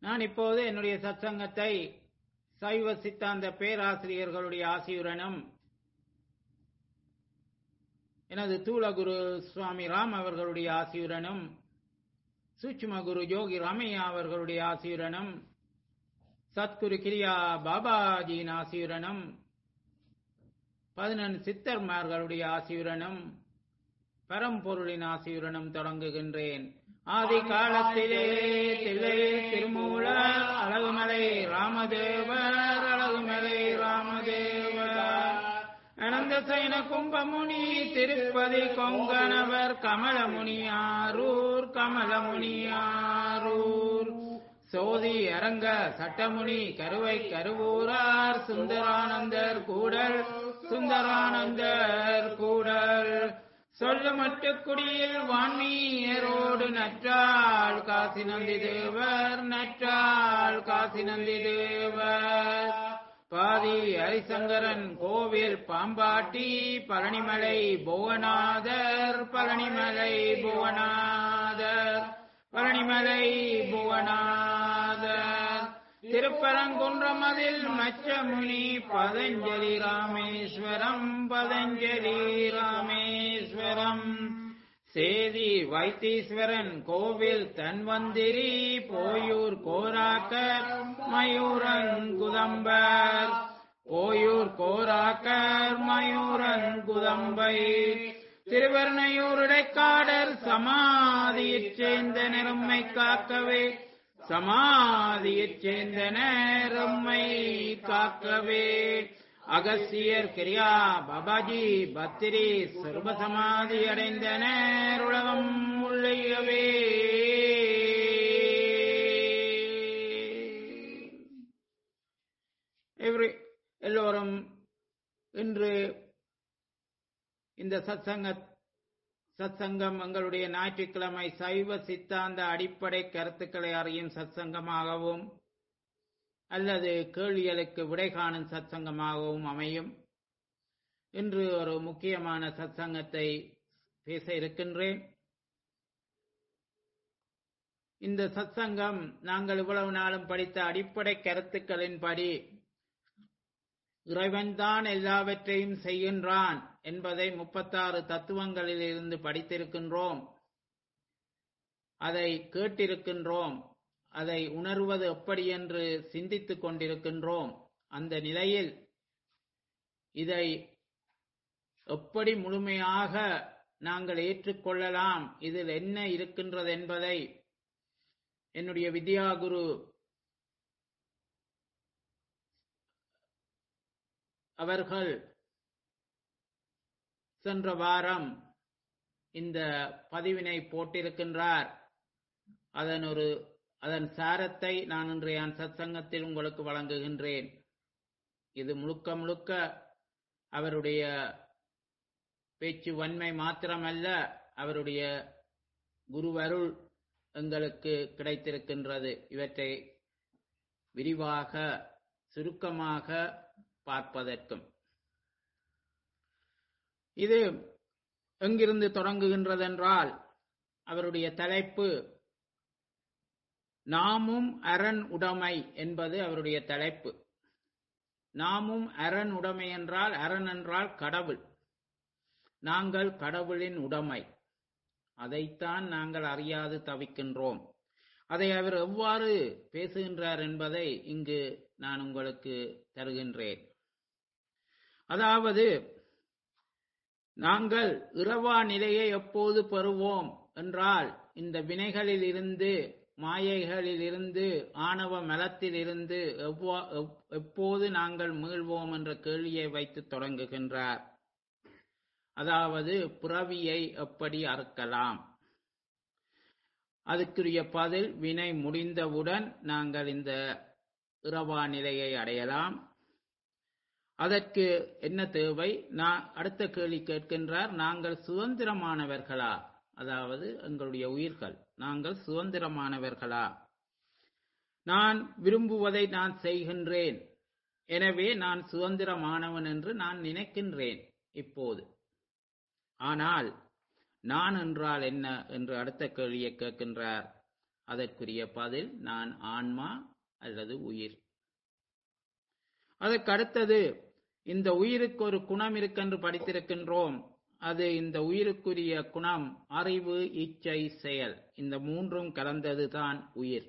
நான் இப்போது என்னுடைய சத்சங்கத்தை சைவ சித்தாந்த பேராசிரியர்களுடைய ஆசியுடனும் எனது தூளகுரு சுவாமி ராம் அவர்களுடைய ஆசியுடனும் சூட்சும குரு யோகி ராமையா அவர்களுடைய ஆசியுடனும் சத்குரு கிரியா பாபாஜியின் ஆசியுடனும் பதினெண் சித்தர்மார்களுடைய ஆசியுடனும் பரம்பொருளின் ஆசியுடனும் தொடங்குகின்றேன் ஆதி காலத்திலே தில்லை திருமூல அழகுமலை ராமதேவர் அழகுமலை ராமதேவர் அனந்த சைன கும்பமுனி திருப்பதி கொங்கணவர் கமலமுனி ஆரூர் கமலமுனி ஆரூர் சோதி அரங்க சட்டமுனி கருவை கருவூரார் சுந்தரானந்தர் கூடல் சுந்தரானந்தர் கூடல் சொல்லமட்டு குடியில் வான்மீயரோடு நற்றாள் காசி நந்தி தேவர் நற்றாள் காசி நந்தி தேவர் பாதி ஹரிசங்கரன் கோவில் பாம்பாட்டி பழனிமலை புவனாதர் பழனிமலை புவனாதர் பழனிமலை புவனாதர் திருப்பரங்குன்றமதில் மச்சமுனி பதஞ்சலி ராமேஸ்வரம் பதஞ்சலி ராமேஸ்வரம் சேதி வைத்தீஸ்வரன் கோவில் தன்வந்திரி போயூர் கோராக்கர் மயூரங்குதம்பர் போயூர் கோராக்கர் மயூரங்குதம்பை திருவர்ணையூருடைக்காடர் சமாதியைச் சேர்ந்த நிறம்மை காக்கவே சமாதியைச் சேர்ந்த நேரம்மை காக்கவே அகசியர் கிரியா பாபாஜி பத்திரி சர்வ சமாதி அடைந்த நேருலகம் உள்ளையவே எவ்ரி எல்லோரும் இன்று இந்த சத்சங்க சத்சங்கம் எங்களுடைய ஞாயிற்றுக்கிழமை சைவ சித்தாந்த அடிப்படை கருத்துக்களை அறியும் சத்சங்கமாகவும் அல்லது கேள்விகளுக்கு விடை காணும் சத்சங்கமாகவும் அமையும் இன்று ஒரு முக்கியமான சத்சங்கத்தை பேச இருக்கின்றேன் இந்த சத்சங்கம் நாங்கள் இவ்வளவு நாளும் படித்த அடிப்படை கருத்துக்களின்படி இறைவன்தான் எல்லாவற்றையும் செய்கின்றான் என்பதை முப்பத்தாறு தத்துவங்களில் இருந்து படித்திருக்கின்றோம் அதை கேட்டிருக்கின்றோம் அதை உணர்வது எப்படி என்று சிந்தித்துக் கொண்டிருக்கின்றோம் அந்த நிலையில் இதை எப்படி முழுமையாக நாங்கள் ஏற்றுக்கொள்ளலாம் இதில் என்ன இருக்கின்றது என்பதை என்னுடைய வித்யாகுரு அவர்கள் சென்ற வாரம் இந்த பதிவினை போட்டிருக்கின்றார் அதன் ஒரு அதன் சாரத்தை நான் இன்றைய சத்சங்கத்தில் உங்களுக்கு வழங்குகின்றேன் இது முழுக்க முழுக்க அவருடைய பேச்சு வன்மை மாத்திரமல்ல அவருடைய குருவருள் எங்களுக்கு கிடைத்திருக்கின்றது இவற்றை விரிவாக சுருக்கமாக பார்ப்பதற்கும் இது எங்கிருந்து தொடங்குகின்றதென்றால் அவருடைய தலைப்பு நாமும் அரண் உடைமை என்பது அவருடைய தலைப்பு நாமும் அரண் உடைமை என்றால் அரண் என்றால் கடவுள் நாங்கள் கடவுளின் உடைமை அதைத்தான் நாங்கள் அறியாது தவிக்கின்றோம் அதை அவர் எவ்வாறு பேசுகின்றார் என்பதை இங்கு நான் உங்களுக்கு தருகின்றேன் அதாவது நாங்கள் இரவா நிலையை எப்போது பெறுவோம் என்றால் இந்த வினைகளில் இருந்து மாயைகளில் இருந்து ஆணவ மலத்தில் இருந்து எப்போது நாங்கள் மீள்வோம் என்ற கேள்வியை வைத்து தொடங்குகின்றார் அதாவது புறவியை எப்படி அறுக்கலாம் அதுக்குரிய பதில் வினை முடிந்தவுடன் நாங்கள் இந்த இரவா நிலையை அடையலாம் அதற்கு என்ன தேவை நான் அடுத்த கேள்வி கேட்கின்றார் நாங்கள் சுதந்திரமானவர்களா அதாவது எங்களுடைய உயிர்கள் நாங்கள் சுதந்திரமானவர்களா நான் விரும்புவதை நான் செய்கின்றேன் எனவே நான் சுதந்திரமானவன் என்று நான் நினைக்கின்றேன் இப்போது ஆனால் நான் என்றால் என்ன என்று அடுத்த கேள்வியை கேட்கின்றார் அதற்குரிய பதில் நான் ஆன்மா அல்லது உயிர் அதற்கு அடுத்தது இந்த உயிருக்கு ஒரு குணம் இருக்கென்று படித்திருக்கின்றோம் அது இந்த உயிருக்குரிய குணம் அறிவு இச்சை செயல் இந்த மூன்றும் கலந்ததுதான் உயிர்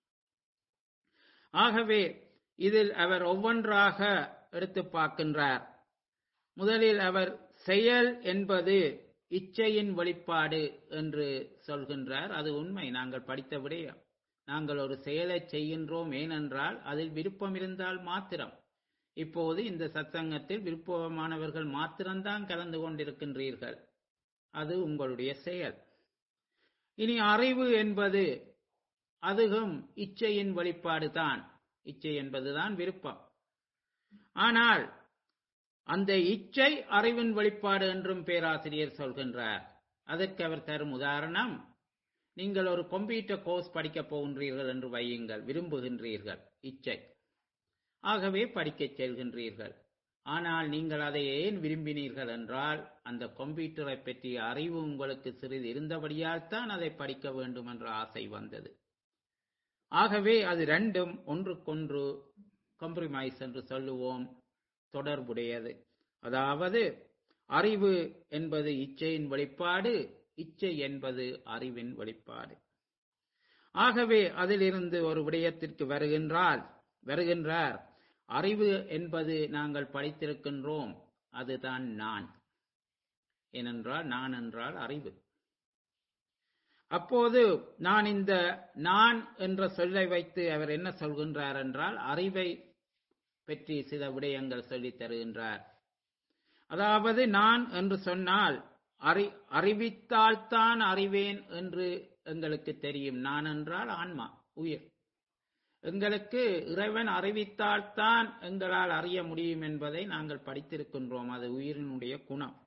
ஆகவே இதில் அவர் ஒவ்வொன்றாக எடுத்து பார்க்கின்றார் முதலில் அவர் செயல் என்பது இச்சையின் வெளிப்பாடு என்று சொல்கின்றார் அது உண்மை நாங்கள் படித்த விடயம் நாங்கள் ஒரு செயலை செய்கின்றோம் ஏனென்றால் அதில் விருப்பம் இருந்தால் மாத்திரம் இப்போது இந்த சத்சங்கத்தில் விருப்பமானவர்கள் மாத்திரம்தான் கலந்து கொண்டிருக்கின்றீர்கள் அது உங்களுடைய செயல் இனி அறிவு என்பது அதுவும் இச்சையின் வெளிப்பாடு தான் இச்சை என்பதுதான் விருப்பம் ஆனால் அந்த இச்சை அறிவின் வெளிப்பாடு என்றும் பேராசிரியர் சொல்கின்றார் அதற்கு அவர் தரும் உதாரணம் நீங்கள் ஒரு கம்ப்யூட்டர் கோர்ஸ் படிக்கப் போகின்றீர்கள் என்று வையுங்கள் விரும்புகின்றீர்கள் இச்சை ஆகவே படிக்கச் செல்கின்றீர்கள் ஆனால் நீங்கள் அதை ஏன் விரும்பினீர்கள் என்றால் அந்த கம்ப்யூட்டரை பற்றிய அறிவு உங்களுக்கு சிறிது இருந்தபடியால் தான் அதை படிக்க வேண்டும் என்ற ஆசை வந்தது ஆகவே அது ரெண்டும் ஒன்றுக்கொன்று கம்ப்ரமைஸ் என்று சொல்லுவோம் தொடர்புடையது அதாவது அறிவு என்பது இச்சையின் வெளிப்பாடு இச்சை என்பது அறிவின் வெளிப்பாடு ஆகவே அதிலிருந்து ஒரு விடயத்திற்கு வருகின்றால் வருகின்றார் அறிவு என்பது நாங்கள் படித்திருக்கின்றோம் அதுதான் நான் ஏனென்றால் நான் என்றால் அறிவு அப்போது நான் இந்த நான் என்ற சொல்லை வைத்து அவர் என்ன சொல்கின்றார் என்றால் அறிவை பற்றி சில விடயங்கள் சொல்லித் தருகின்றார் அதாவது நான் என்று சொன்னால் அறி அறிவித்தால்தான் அறிவேன் என்று எங்களுக்கு தெரியும் நான் என்றால் ஆன்மா உயிர் எங்களுக்கு இறைவன் அறிவித்தால்தான் எங்களால் அறிய முடியும் என்பதை நாங்கள் படித்திருக்கின்றோம் அது உயிரினுடைய குணம்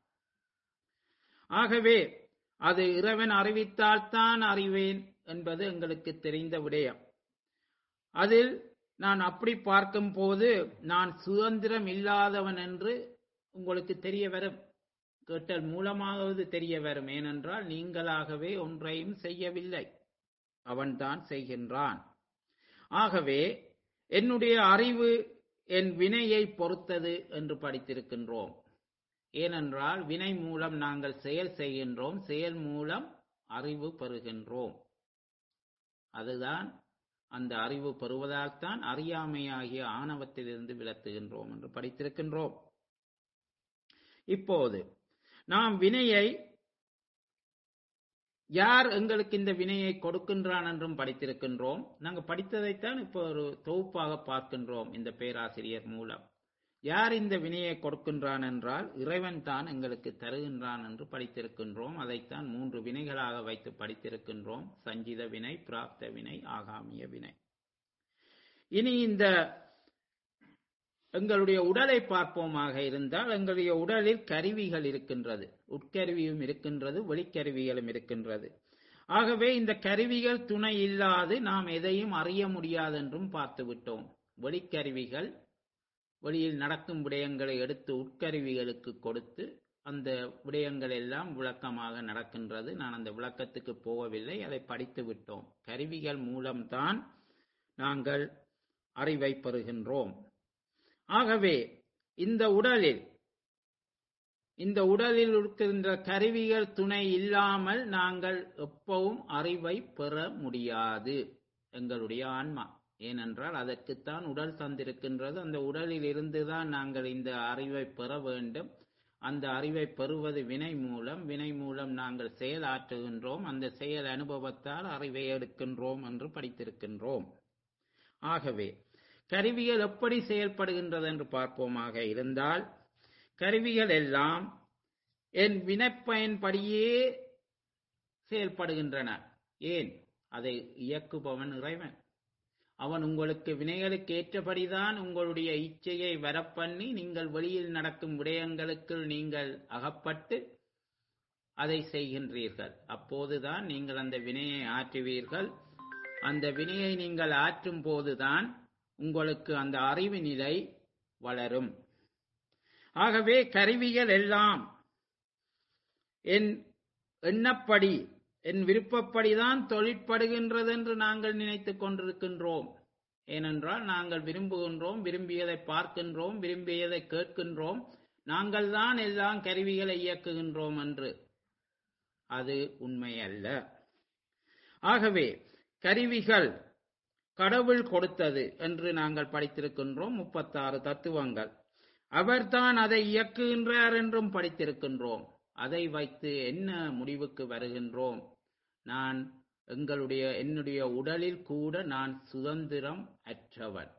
ஆகவே அது இறைவன் அறிவித்தால்தான் அறிவேன் என்பது எங்களுக்கு தெரிந்த விடயம் அதில் நான் அப்படி பார்க்கும் போது நான் சுதந்திரம் இல்லாதவன் என்று உங்களுக்கு தெரிய வரும் கேட்டல் மூலமாவது தெரிய வரும் ஏனென்றால் நீங்களாகவே ஒன்றையும் செய்யவில்லை அவன்தான் செய்கின்றான் ஆகவே என்னுடைய அறிவு என் வினையை பொறுத்தது என்று படித்திருக்கின்றோம் ஏனென்றால் வினை மூலம் நாங்கள் செயல் செய்கின்றோம் செயல் மூலம் அறிவு பெறுகின்றோம் அதுதான் அந்த அறிவு பெறுவதால் தான் அறியாமையாகிய ஆணவத்திலிருந்து விலத்துகின்றோம் என்று படித்திருக்கின்றோம் இப்போது நாம் வினையை யார் எங்களுக்கு இந்த வினையை கொடுக்கின்றான் என்றும் படித்திருக்கின்றோம் நாங்கள் படித்ததைத்தான் இப்போ ஒரு தொகுப்பாக பார்க்கின்றோம் இந்த பேராசிரியர் மூலம் யார் இந்த வினையை கொடுக்கின்றான் என்றால் இறைவன் தான் எங்களுக்கு தருகின்றான் என்று படித்திருக்கின்றோம் அதைத்தான் மூன்று வினைகளாக வைத்து படித்திருக்கின்றோம் சஞ்சித வினை பிராப்த வினை ஆகாமிய வினை இனி இந்த எங்களுடைய உடலை பார்ப்போமாக இருந்தால் எங்களுடைய உடலில் கருவிகள் இருக்கின்றது உட்கருவியும் இருக்கின்றது வெளிக்கருவிகளும் இருக்கின்றது ஆகவே இந்த கருவிகள் துணை இல்லாது நாம் எதையும் அறிய முடியாது என்றும் பார்த்து விட்டோம் வெளிக்கருவிகள் வெளியில் நடக்கும் விடயங்களை எடுத்து உட்கருவிகளுக்கு கொடுத்து அந்த விடயங்கள் எல்லாம் விளக்கமாக நடக்கின்றது நான் அந்த விளக்கத்துக்கு போகவில்லை அதை படித்து விட்டோம் கருவிகள் மூலம்தான் நாங்கள் அறிவை பெறுகின்றோம் ஆகவே இந்த உடலில் இந்த உடலில் இருக்கின்ற கருவிகள் துணை இல்லாமல் நாங்கள் எப்பவும் அறிவை பெற முடியாது எங்களுடைய ஆன்மா ஏனென்றால் அதற்குத்தான் உடல் தந்திருக்கின்றது அந்த உடலில் இருந்துதான் நாங்கள் இந்த அறிவை பெற வேண்டும் அந்த அறிவை பெறுவது வினை மூலம் வினை மூலம் நாங்கள் செயலாற்றுகின்றோம் அந்த செயல் அனுபவத்தால் அறிவை எடுக்கின்றோம் என்று படித்திருக்கின்றோம் ஆகவே கருவிகள் எப்படி செயல்படுகின்றது என்று பார்ப்போமாக இருந்தால் கருவிகள் எல்லாம் என் வினைப்பயன்படியே செயல்படுகின்றன ஏன் அதை இயக்குபவன் இறைவன் அவன் உங்களுக்கு வினைகளுக்கு ஏற்றபடிதான் உங்களுடைய இச்சையை வரப்பண்ணி நீங்கள் வெளியில் நடக்கும் விடயங்களுக்கு நீங்கள் அகப்பட்டு அதை செய்கின்றீர்கள் அப்போதுதான் நீங்கள் அந்த வினையை ஆற்றுவீர்கள் அந்த வினையை நீங்கள் ஆற்றும் போதுதான் உங்களுக்கு அந்த அறிவு நிலை வளரும் ஆகவே கருவிகள் எல்லாம் என் எண்ணப்படி என் விருப்பப்படிதான் தொழிற்படுகின்றது என்று நாங்கள் நினைத்துக் கொண்டிருக்கின்றோம் ஏனென்றால் நாங்கள் விரும்புகின்றோம் விரும்பியதை பார்க்கின்றோம் விரும்பியதை கேட்கின்றோம் நாங்கள் தான் எல்லாம் கருவிகளை இயக்குகின்றோம் என்று அது உண்மை அல்ல ஆகவே கருவிகள் கடவுள் கொடுத்தது என்று நாங்கள் படித்திருக்கின்றோம் முப்பத்தாறு தத்துவங்கள் அவர்தான் அதை இயக்குகின்றார் என்றும் படித்திருக்கின்றோம் அதை வைத்து என்ன முடிவுக்கு வருகின்றோம் நான் எங்களுடைய என்னுடைய உடலில் கூட நான் சுதந்திரம் அற்றவன்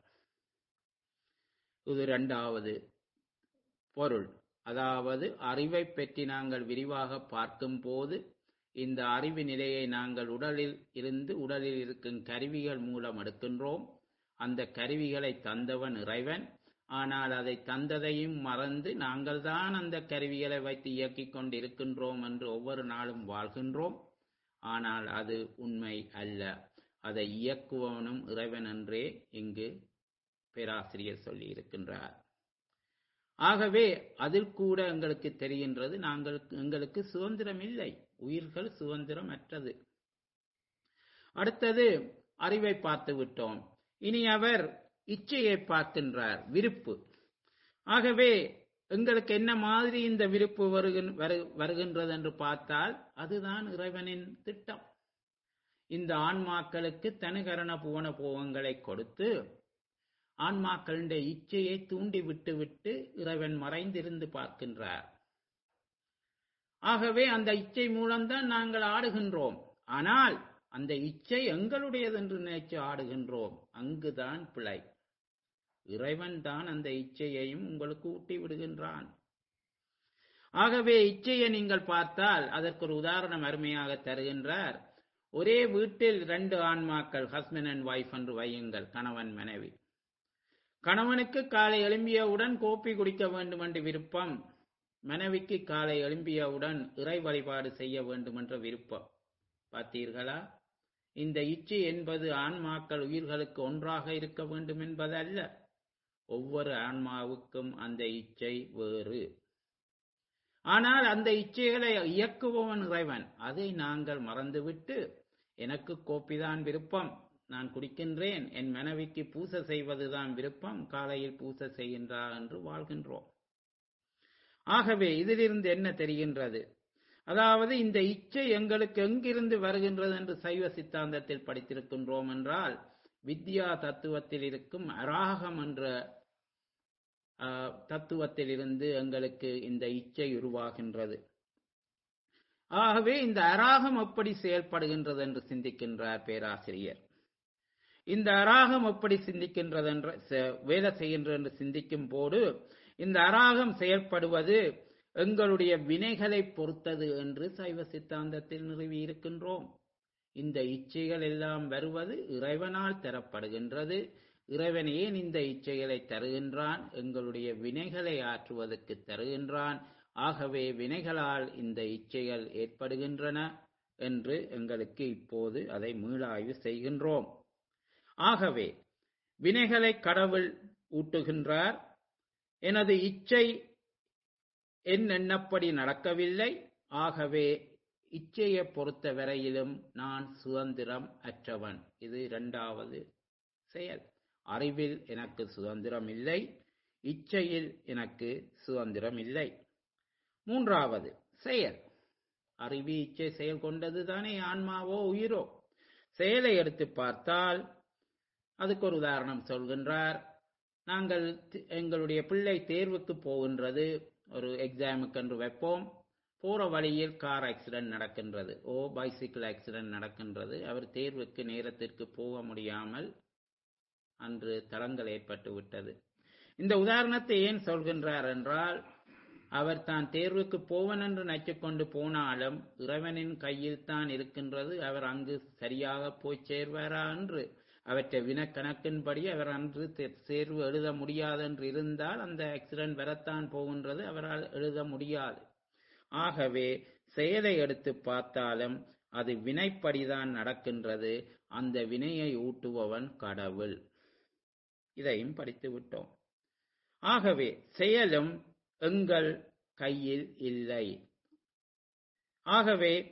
இது இரண்டாவது பொருள் அதாவது அறிவை பற்றி நாங்கள் விரிவாக பார்க்கும் போது இந்த அறிவு நிலையை நாங்கள் உடலில் இருந்து உடலில் இருக்கும் கருவிகள் மூலம் எடுக்கின்றோம் அந்த கருவிகளை தந்தவன் இறைவன் ஆனால் அதை தந்ததையும் மறந்து நாங்கள் தான் அந்த கருவிகளை வைத்து இயக்கிக் கொண்டு இருக்கின்றோம் என்று ஒவ்வொரு நாளும் வாழ்கின்றோம் ஆனால் அது உண்மை அல்ல அதை இயக்குவனும் இறைவன் என்றே இங்கு பேராசிரியர் சொல்லி இருக்கின்றார் ஆகவே அதில் கூட எங்களுக்கு தெரிகின்றது நாங்கள் எங்களுக்கு சுதந்திரம் இல்லை உயிர்கள் சுதந்திரம் அற்றது அடுத்தது அறிவை பார்த்து விட்டோம் இனி அவர் இச்சையை பார்க்கின்றார் விருப்பு ஆகவே எங்களுக்கு என்ன மாதிரி இந்த விருப்பு வருகின் வரு- வருகின்றது என்று பார்த்தால் அதுதான் இறைவனின் திட்டம் இந்த ஆன்மாக்களுக்கு தனுகரண புவன போகங்களை கொடுத்து ஆன்மாக்களுடைய இச்சையை தூண்டி விட்டு விட்டு இறைவன் மறைந்திருந்து பார்க்கின்றார் ஆகவே அந்த இச்சை மூலம்தான் நாங்கள் ஆடுகின்றோம் ஆனால் அந்த இச்சை எங்களுடையது என்று நினைச்சு ஆடுகின்றோம் அங்குதான் பிழை இறைவன் தான் அந்த இச்சையையும் உங்களுக்கு ஊட்டி விடுகின்றான் ஆகவே இச்சையை நீங்கள் பார்த்தால் அதற்கு ஒரு உதாரணம் அருமையாக தருகின்றார் ஒரே வீட்டில் ரெண்டு ஆன்மாக்கள் ஹஸ்பண்ட் அண்ட் ஒய்ஃப் என்று வையுங்கள் கணவன் மனைவி கணவனுக்கு காலை எழும்பியவுடன் கோப்பி குடிக்க வேண்டும் என்று விருப்பம் மனைவிக்கு காலை எழும்பியவுடன் இறை வழிபாடு செய்ய வேண்டும் என்ற விருப்பம் பார்த்தீர்களா இந்த இச்சை என்பது ஆன்மாக்கள் உயிர்களுக்கு ஒன்றாக இருக்க வேண்டும் என்பதல்ல ஒவ்வொரு ஆன்மாவுக்கும் அந்த இச்சை வேறு ஆனால் அந்த இச்சைகளை இயக்குபவன் இறைவன் அதை நாங்கள் மறந்துவிட்டு எனக்கு கோப்பிதான் விருப்பம் நான் குடிக்கின்றேன் என் மனைவிக்கு பூசை செய்வதுதான் விருப்பம் காலையில் பூசை செய்கின்றார் என்று வாழ்கின்றோம் ஆகவே இதிலிருந்து என்ன தெரிகின்றது அதாவது இந்த இச்சை எங்களுக்கு எங்கிருந்து வருகின்றது என்று சைவ சித்தாந்தத்தில் படித்திருக்கின்றோம் என்றால் வித்யா தத்துவத்தில் இருக்கும் அராகம் என்ற ஆஹ், தத்துவத்திலிருந்து எங்களுக்கு இந்த இச்சை உருவாகின்றது ஆகவே இந்த அராகம் எப்படி செயல்படுகின்றது என்று சிந்திக்கின்றார் பேராசிரியர் இந்த அராகம் எப்படி சிந்திக்கின்றது என்று செ- வேலை செய்கின்றது என்று சிந்திக்கும் போது இந்த அராகம் செயல்படுவது எங்களுடைய வினைகளை பொறுத்தது என்று சைவ சித்தாந்தத்தில் நிறுவி இருக்கின்றோம் இந்த இச்சைகள் எல்லாம் வருவது இறைவனால் தரப்படுகின்றது இறைவன் ஏன் இந்த இச்சைகளை தருகின்றான் எங்களுடைய வினைகளை ஆற்றுவதற்கு தருகின்றான் ஆகவே வினைகளால் இந்த இச்சைகள் ஏற்படுகின்றன என்று எங்களுக்கு இப்போது அதை மீளாய்வு செய்கின்றோம் ஆகவே வினைகளை கடவுள் ஊட்டுகின்றார் எனது இச்சை என் எண்ணப்படி நடக்கவில்லை ஆகவே இச்சையை பொறுத்த வரையிலும் நான் சுதந்திரம் அற்றவன் இது இரண்டாவது செயல் அறிவில் எனக்கு சுதந்திரம் இல்லை இச்சையில் எனக்கு சுதந்திரம் இல்லை மூன்றாவது செயல் அறிவு இச்சை செயல் கொண்டது தானே ஆன்மாவோ உயிரோ செயலை எடுத்து பார்த்தால் அதுக்கு ஒரு உதாரணம் சொல்கின்றார் நாங்கள் தி- எங்களுடைய பிள்ளை தேர்வுக்கு போகின்றது ஒரு எக்ஸாமுக்கு என்று வைப்போம் போற வழியில் கார் ஆக்சிடென்ட் நடக்கின்றது ஓ பைசிக்கிள் ஆக்சிடென்ட் நடக்கின்றது அவர் தேர்வுக்கு நேரத்திற்கு போக முடியாமல் அன்று தடங்கள் ஏற்பட்டு விட்டது இந்த உதாரணத்தை ஏன் சொல்கின்றார் என்றால் அவர் தான் தேர்வுக்கு போவன் என்று நினைத்துக் கொண்டு போனாலும் இறைவனின் கையில் தான் இருக்கின்றது அவர் அங்கு சரியாக போய் சேர்வாரா என்று அவற்றை வினக்கணக்கின்படி அவர் அன்று தே- தேர்வு எழுத முடியாது என்று இருந்தால் அந்த ஆக்சிடென்ட் வரத்தான் போகின்றது அவரால் எழுத முடியாது ஆகவே செயலை எடுத்து பார்த்தாலும் அது வினைப்படிதான் நடக்கின்றது அந்த வினையை ஊட்டுபவன் கடவுள் இதையும் படித்து விட்டோம் ஆகவே செயலும் எங்கள் கையில் இல்லை ஆகவே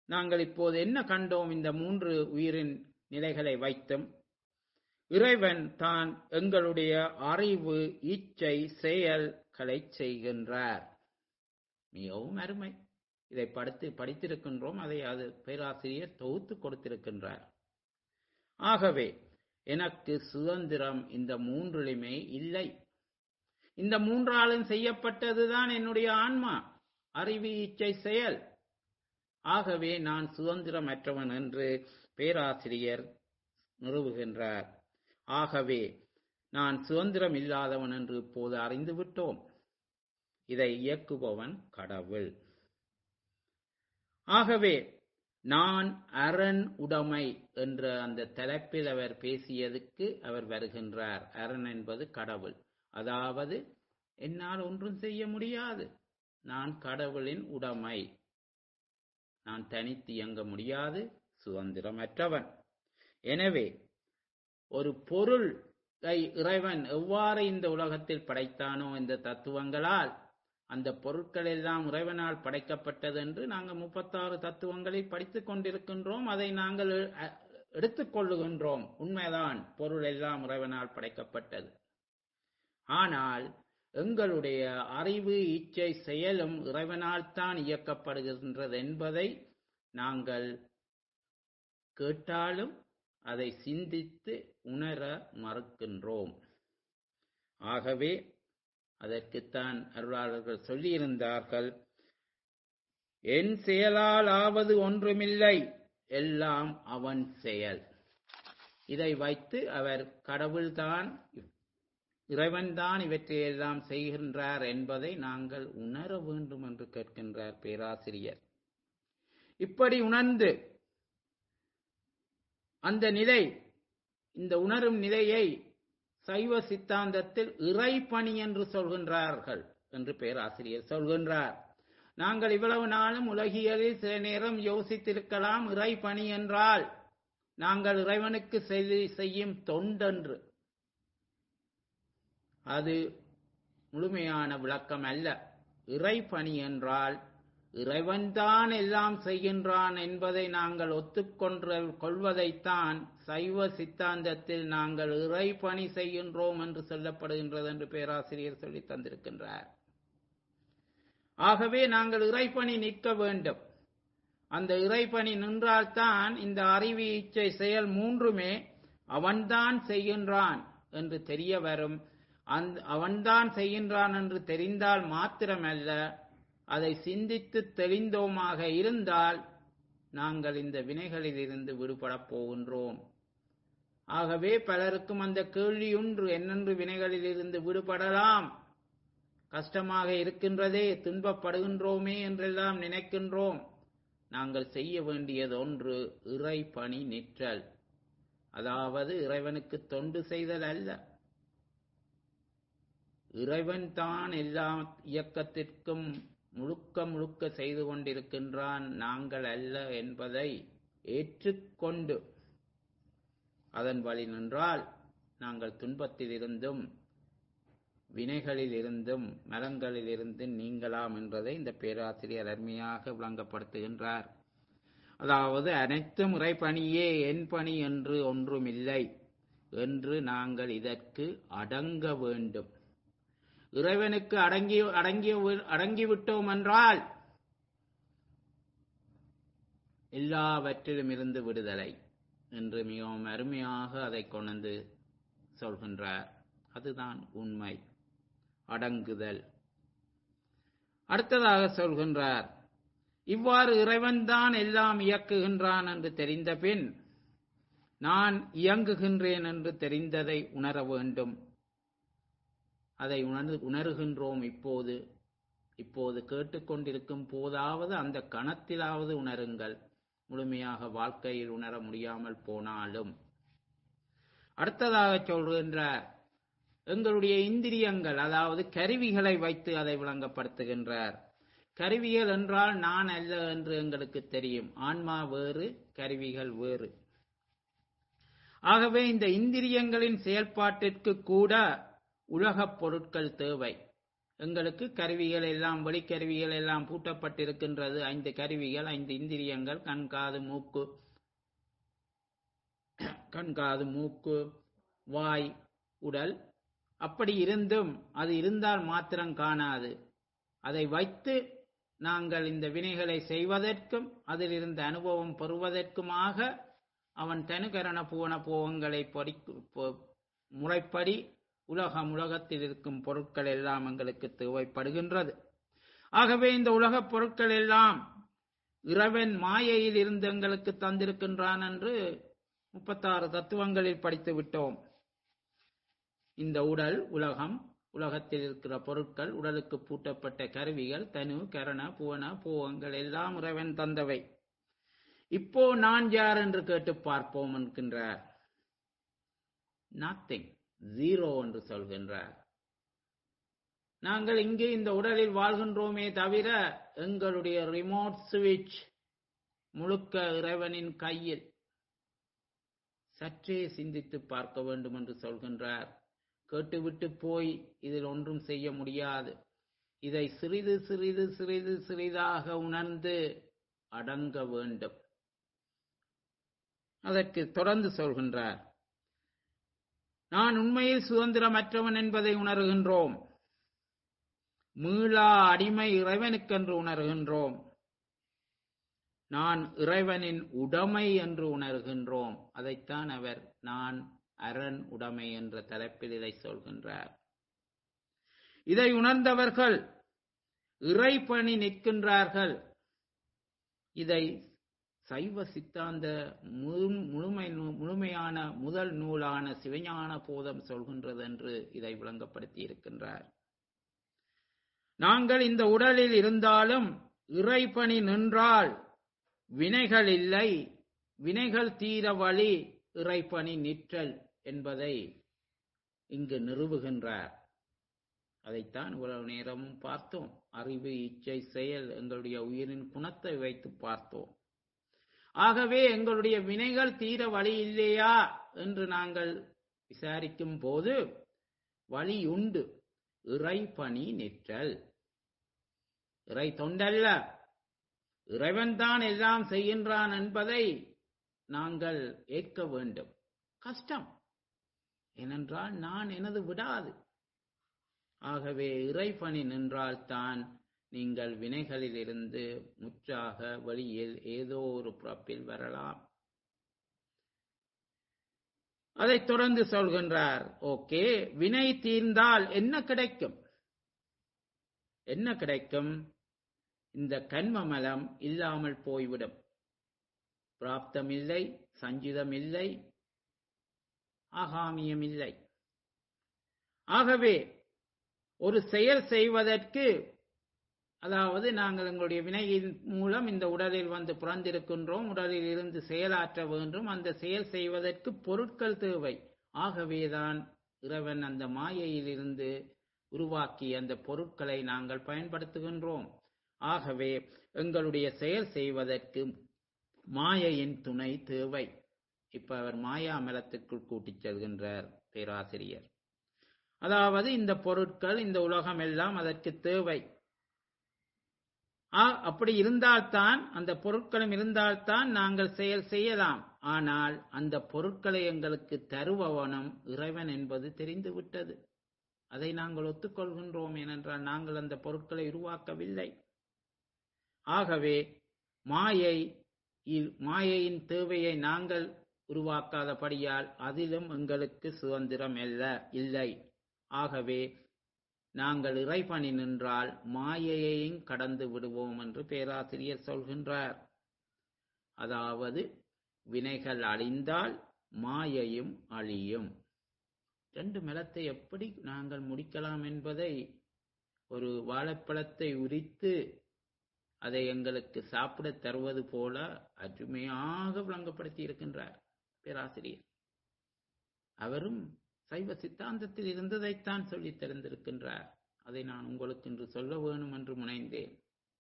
நாங்கள் இப்போது என்ன கண்டோம் இந்த மூன்று உயிரின் நிலைகளை வைத்தும் இறைவன் தான் எங்களுடைய அறிவு இச்சை செயல்களை செய்கின்றார் மிகவும் அருமை இதை படித்து படித்திருக்கின்றோம் அதை அது பேராசிரியர் தொகுத்து கொடுத்திருக்கின்றார் ஆகவே எனக்கு சுதந்திரம் இந்த மூன்றிலுமே இல்லை இந்த மூன்றாலும் செய்யப்பட்டதுதான் என்னுடைய ஆன்மா அறிவு இச்சை செயல் ஆகவே நான் சுதந்திரமற்றவன் என்று பேராசிரியர் நிறுவுகின்றார் ஆகவே நான் சுதந்திரம் இல்லாதவன் என்று இப்போது அறிந்து விட்டோம் இதை இயக்குபவன் கடவுள் ஆகவே நான் அரண் உடைமை என்ற அந்த தலைப்பில் அவர் பேசியதுக்கு அவர் வருகின்றார் அரண் என்பது கடவுள் அதாவது என்னால் ஒன்றும் செய்ய முடியாது நான் கடவுளின் உடைமை நான் தனித்து இயங்க முடியாது சுதந்திரமற்றவன் எனவே ஒரு பொருளை இறைவன் எவ்வாறு இந்த உலகத்தில் படைத்தானோ இந்த தத்துவங்களால் அந்த பொருட்கள் எல்லாம் இறைவனால் படைக்கப்பட்டது என்று நாங்கள் முப்பத்தாறு தத்துவங்களை படித்துக் கொண்டிருக்கின்றோம் அதை நாங்கள் எடுத்துக்கொள்ளுகின்றோம் உண்மைதான் பொருள் எல்லாம் இறைவனால் படைக்கப்பட்டது ஆனால் எங்களுடைய அறிவு இச்சை செயலும் இறைவனால் தான் இயக்கப்படுகின்றது என்பதை நாங்கள் கேட்டாலும் அதை சிந்தித்து உணர மறுக்கின்றோம் ஆகவே அதற்குத்தான் அருளாளர்கள் சொல்லியிருந்தார்கள் என் செயலால் ஆவது ஒன்றுமில்லை எல்லாம் அவன் செயல் இதை வைத்து அவர் கடவுள்தான் இறைவன்தான் இவற்றையெல்லாம் செய்கின்றார் என்பதை நாங்கள் உணர வேண்டும் என்று கேட்கின்றார் பேராசிரியர் இப்படி உணர்ந்து அந்த நிலை இந்த உணரும் நிலையை சைவ சித்தாந்தத்தில் இறைப்பணி என்று சொல்கின்றார்கள் என்று பேராசிரியர் சொல்கின்றார் நாங்கள் இவ்வளவு நாளும் உலகியலில் சில நேரம் யோசித்திருக்கலாம் இறைப்பணி என்றால் நாங்கள் இறைவனுக்கு செய்யும் தொண்டென்று அது முழுமையான விளக்கம் அல்ல இறைப்பணி என்றால் இறைவன்தான் எல்லாம் செய்கின்றான் என்பதை நாங்கள் ஒத்துக்கொன்ற கொள்வதைத்தான் சைவ சித்தாந்தத்தில் நாங்கள் இறைப்பணி செய்கின்றோம் என்று சொல்லப்படுகின்றது என்று பேராசிரியர் சொல்லி தந்திருக்கின்றார் ஆகவே நாங்கள் இறைப்பணி நிற்க வேண்டும் அந்த இறைப்பணி நின்றால்தான் இந்த அறிவு இச்சை செயல் மூன்றுமே அவன்தான் செய்கின்றான் என்று தெரிய வரும் அந்த அவன்தான் செய்கின்றான் என்று தெரிந்தால் மாத்திரமல்ல அதை சிந்தித்து தெளிந்தோமாக இருந்தால் நாங்கள் இந்த வினைகளில் இருந்து விடுபடப் போகின்றோம் ஆகவே பலருக்கும் அந்த கேள்வி ஒன்று என்னென்று வினைகளில் இருந்து விடுபடலாம் கஷ்டமாக இருக்கின்றதே துன்பப்படுகின்றோமே என்றெல்லாம் நினைக்கின்றோம் நாங்கள் செய்ய வேண்டியது ஒன்று இறை பணி நிற்றல் அதாவது இறைவனுக்கு தொண்டு செய்தல் அல்ல இறைவன் தான் எல்லா இயக்கத்திற்கும் முழுக்க முழுக்க செய்து கொண்டிருக்கின்றான் நாங்கள் அல்ல என்பதை ஏற்றுக்கொண்டு அதன் வழி நின்றால் நாங்கள் துன்பத்தில் இருந்தும் வினைகளில் இருந்தும் மரங்களில் இருந்து நீங்கலாம் என்பதை இந்த பேராசிரியர் அருமையாக விளங்கப்படுத்துகின்றார் அதாவது அனைத்து முறை பணியே என் பணி என்று ஒன்றுமில்லை என்று நாங்கள் இதற்கு அடங்க வேண்டும் இறைவனுக்கு அடங்கி அடங்கி அடங்கிவிட்டோம் என்றால் எல்லாவற்றிலும் இருந்து விடுதலை என்று மிகவும் அருமையாக அதை கொண்டு சொல்கின்றார் அதுதான் உண்மை அடங்குதல் அடுத்ததாக சொல்கின்றார் இவ்வாறு இறைவன்தான் எல்லாம் இயக்குகின்றான் என்று தெரிந்த பின் நான் இயங்குகின்றேன் என்று தெரிந்ததை உணர வேண்டும் அதை உணர்ந்து உணர்கின்றோம் இப்போது இப்போது கேட்டுக்கொண்டிருக்கும் போதாவது அந்த கணத்திலாவது உணருங்கள் முழுமையாக வாழ்க்கையில் உணர முடியாமல் போனாலும் அடுத்ததாக சொல்கின்றார் எங்களுடைய இந்திரியங்கள் அதாவது கருவிகளை வைத்து அதை விளங்கப்படுத்துகின்றார் கருவிகள் என்றால் நான் அல்ல என்று எங்களுக்கு தெரியும் ஆன்மா வேறு கருவிகள் வேறு ஆகவே இந்த இந்திரியங்களின் செயல்பாட்டிற்கு கூட உலகப் பொருட்கள் தேவை எங்களுக்கு கருவிகள் எல்லாம் வெளிக்கருவிகள் எல்லாம் பூட்டப்பட்டிருக்கின்றது ஐந்து கருவிகள் ஐந்து இந்திரியங்கள் கண் காது மூக்கு கண் காது மூக்கு வாய் உடல் அப்படி இருந்தும் அது இருந்தால் மாத்திரம் காணாது அதை வைத்து நாங்கள் இந்த வினைகளை செய்வதற்கும் அதில் இருந்த அனுபவம் பெறுவதற்குமாக அவன் தனுகரண பூவன போகங்களை படி முறைப்படி உலகம் உலகத்தில் இருக்கும் பொருட்கள் எல்லாம் எங்களுக்கு தேவைப்படுகின்றது ஆகவே இந்த உலகப் பொருட்கள் எல்லாம் இறைவன் மாயையில் இருந்து எங்களுக்கு தந்திருக்கின்றான் என்று முப்பத்தாறு தத்துவங்களில் படித்து விட்டோம் இந்த உடல் உலகம் உலகத்தில் இருக்கிற பொருட்கள் உடலுக்கு பூட்டப்பட்ட கருவிகள் தனு கரண புவன பூவங்கள் எல்லாம் இறைவன் தந்தவை இப்போ நான் யார் என்று கேட்டு பார்ப்போம் என்கின்றார் நத்திங் ஜீரோ என்று சொல்கின்றார் நாங்கள் இங்கே இந்த உடலில் வாழ்கின்றோமே தவிர எங்களுடைய ரிமோட் சுவிட்ச் முழுக்க இறைவனின் கையில் சற்றே சிந்தித்து பார்க்க வேண்டும் என்று சொல்கின்றார் கேட்டுவிட்டு போய் இதில் ஒன்றும் செய்ய முடியாது இதை சிறிது சிறிது சிறிது சிறிதாக உணர்ந்து அடங்க வேண்டும் அதற்கு தொடர்ந்து சொல்கின்றார் நான் உண்மையில் சுதந்திரமற்றவன் என்பதை உணர்கின்றோம் மீளா அடிமை இறைவனுக்கென்று உணர்கின்றோம் நான் இறைவனின் உடைமை என்று உணர்கின்றோம் அதைத்தான் அவர் நான் அரண் உடைமை என்ற தலைப்பில் இதை சொல்கின்றார் இதை உணர்ந்தவர்கள் இறைப்பணி நிற்கின்றார்கள் இதை சைவ சித்தாந்த முழுமை முழுமையான முதல் நூலான சிவஞான போதம் சொல்கின்றது என்று இதை விளங்கப்படுத்தி இருக்கின்றார் நாங்கள் இந்த உடலில் இருந்தாலும் இறைப்பணி நின்றால் வினைகள் இல்லை வினைகள் தீர வழி இறைப்பணி நிற்றல் என்பதை இங்கு நிறுவுகின்றார் அதைத்தான் இவ்வளவு நேரமும் பார்த்தோம் அறிவு இச்சை செயல் எங்களுடைய உயிரின் குணத்தை வைத்து பார்த்தோம் ஆகவே எங்களுடைய வினைகள் தீர வழி இல்லையா என்று நாங்கள் விசாரிக்கும் போது வழி உண்டு இறை பணி நிற்றல் இறை தொண்டல்ல இறைவன் தான் எல்லாம் செய்கின்றான் என்பதை நாங்கள் ஏற்க வேண்டும் கஷ்டம் ஏனென்றால் நான் எனது விடாது ஆகவே இறைப்பணி நின்றால்தான் நீங்கள் வினைகளில் இருந்து முற்றாக வழியில் ஏதோ ஒரு பிறப்பில் வரலாம் அதை தொடர்ந்து சொல்கின்றார் ஓகே வினை தீர்ந்தால் என்ன கிடைக்கும் என்ன கிடைக்கும் இந்த கண்மமலம் இல்லாமல் போய்விடும் பிராப்தம் இல்லை சஞ்சிதம் இல்லை ஆகாமியம் இல்லை ஆகவே ஒரு செயல் செய்வதற்கு அதாவது நாங்கள் எங்களுடைய வினையின் மூலம் இந்த உடலில் வந்து பிறந்திருக்கின்றோம் உடலில் இருந்து செயலாற்ற வேண்டும் அந்த செயல் செய்வதற்கு பொருட்கள் தேவை ஆகவேதான் இறைவன் அந்த மாயையில் இருந்து உருவாக்கி அந்த பொருட்களை நாங்கள் பயன்படுத்துகின்றோம் ஆகவே எங்களுடைய செயல் செய்வதற்கு மாயையின் துணை தேவை இப்ப அவர் மாயா மலத்திற்குள் கூட்டிச் செல்கின்றார் பேராசிரியர் அதாவது இந்த பொருட்கள் இந்த உலகம் எல்லாம் அதற்கு தேவை அப்படி இருந்தால்தான் அந்த பொருட்களும் இருந்தால்தான் நாங்கள் செயல் செய்யலாம் ஆனால் அந்த பொருட்களை எங்களுக்கு தருபவனும் இறைவன் என்பது தெரிந்துவிட்டது அதை நாங்கள் ஒத்துக்கொள்கின்றோம் ஏனென்றால் நாங்கள் அந்த பொருட்களை உருவாக்கவில்லை ஆகவே மாயை மாயையின் தேவையை நாங்கள் உருவாக்காதபடியால் அதிலும் எங்களுக்கு சுதந்திரம் அல்ல இல்லை ஆகவே நாங்கள் இறைபணி நின்றால் மாயையையும் கடந்து விடுவோம் என்று பேராசிரியர் சொல்கின்றார் அதாவது வினைகள் அழிந்தால் மாயையும் அழியும் ரெண்டு மலத்தை எப்படி நாங்கள் முடிக்கலாம் என்பதை ஒரு வாழைப்பழத்தை உரித்து அதை எங்களுக்கு சாப்பிட தருவது போல அருமையாக விளங்கப்படுத்தி இருக்கின்றார் பேராசிரியர் அவரும் சைவ சித்தாந்தத்தில் இருந்ததைத்தான் சொல்லித் தெரிந்திருக்கின்றார் அதை நான் உங்களுக்கு இன்று சொல்ல வேணும் என்று முனைந்தேன்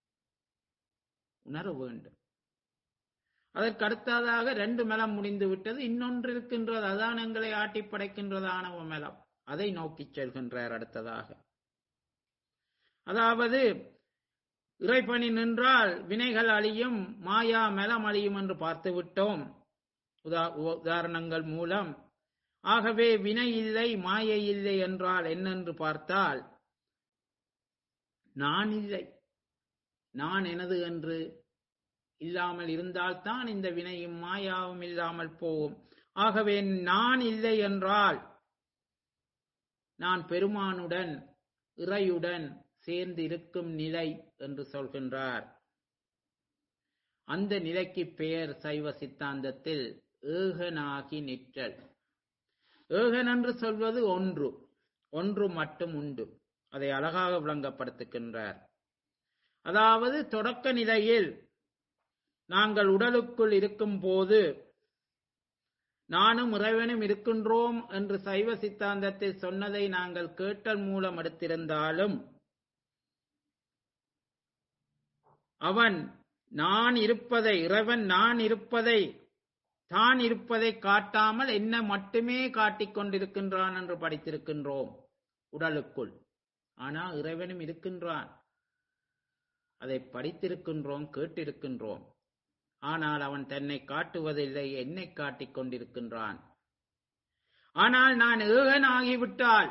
உணர வேண்டும் அதற்கு அடுத்ததாக ரெண்டு மலம் முடிந்து விட்டது இன்னொன்று இருக்கின்றது அதான் எங்களை ஆட்டி படைக்கின்றதான மலம் அதை நோக்கி செல்கின்றார் அடுத்ததாக அதாவது இறைப்பணி நின்றால் வினைகள் அழியும் மாயா மலம் அழியும் என்று பார்த்து விட்டோம் உதா உதாரணங்கள் மூலம் ஆகவே வினை இல்லை மாயை இல்லை என்றால் என்னென்று பார்த்தால் நான் இல்லை நான் எனது என்று இல்லாமல் இருந்தால்தான் இந்த வினையும் மாயாவும் இல்லாமல் போகும் ஆகவே நான் இல்லை என்றால் நான் பெருமானுடன் இறையுடன் சேர்ந்து இருக்கும் நிலை என்று சொல்கின்றார் அந்த நிலைக்கு பெயர் சைவ சித்தாந்தத்தில் ஏகனாகி நிற்றல் ஏகன் என்று சொல்வது ஒன்று ஒன்று மட்டும் உண்டு அதை அழகாக விளங்கப்படுத்துகின்றார் அதாவது தொடக்க நிலையில் நாங்கள் உடலுக்குள் இருக்கும் போது நானும் இறைவனும் இருக்கின்றோம் என்று சைவ சித்தாந்தத்தில் சொன்னதை நாங்கள் கேட்டல் மூலம் எடுத்திருந்தாலும் அவன் நான் இருப்பதை இறைவன் நான் இருப்பதை தான் இருப்பதை காட்டாமல் என்ன மட்டுமே காட்டிக் கொண்டிருக்கின்றான் என்று படித்திருக்கின்றோம் உடலுக்குள் ஆனால் இறைவனும் இருக்கின்றான் அதை படித்திருக்கின்றோம் கேட்டிருக்கின்றோம் ஆனால் அவன் தன்னை காட்டுவதில்லை என்னை காட்டிக் கொண்டிருக்கின்றான் ஆனால் நான் ஏகன் ஆகிவிட்டால்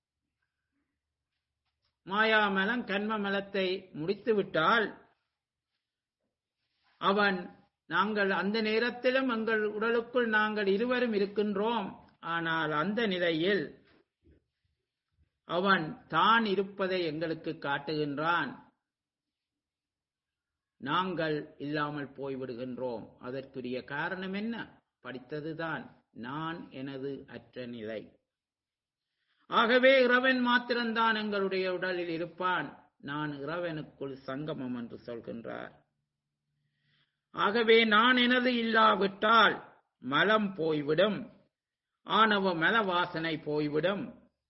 மாயாமலம் கண்ம மலத்தை முடித்துவிட்டால் அவன் நாங்கள் அந்த நேரத்திலும் எங்கள் உடலுக்குள் நாங்கள் இருவரும் இருக்கின்றோம் ஆனால் அந்த நிலையில் அவன் தான் இருப்பதை எங்களுக்கு காட்டுகின்றான் நாங்கள் இல்லாமல் போய்விடுகின்றோம் அதற்குரிய காரணம் என்ன படித்ததுதான் நான் எனது அற்ற நிலை ஆகவே இறைவன் மாத்திரம்தான் எங்களுடைய உடலில் இருப்பான் நான் இறைவனுக்குள் சங்கமம் என்று சொல்கின்றார் ஆகவே நான் எனது இல்லாவிட்டால் மலம் போய்விடும் ஆணவ மல வாசனை போய்விடும்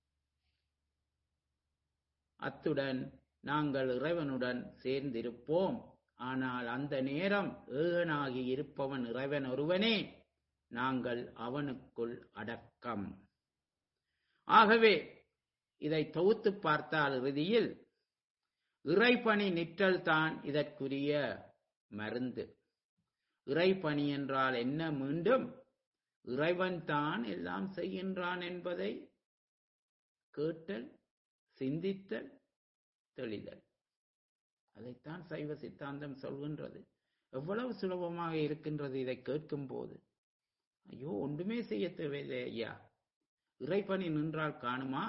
அத்துடன் நாங்கள் இறைவனுடன் சேர்ந்திருப்போம் ஆனால் அந்த நேரம் ஏகனாகி இருப்பவன் இறைவன் ஒருவனே நாங்கள் அவனுக்குள் அடக்கம் ஆகவே இதை தொகுத்து பார்த்தால் இறுதியில் இறைப்பணி நிற்றல் தான் இதற்குரிய மருந்து இறைப்பணி என்றால் என்ன மீண்டும் இறைவன் தான் எல்லாம் செய்கின்றான் என்பதை கேட்டல் சிந்தித்தல் தெளிதல் அதைத்தான் சைவ சித்தாந்தம் சொல்கின்றது எவ்வளவு சுலபமாக இருக்கின்றது இதை கேட்கும் போது ஐயோ ஒன்றுமே செய்ய தேவையில்லை ஐயா இறைப்பணி நின்றால் காணுமா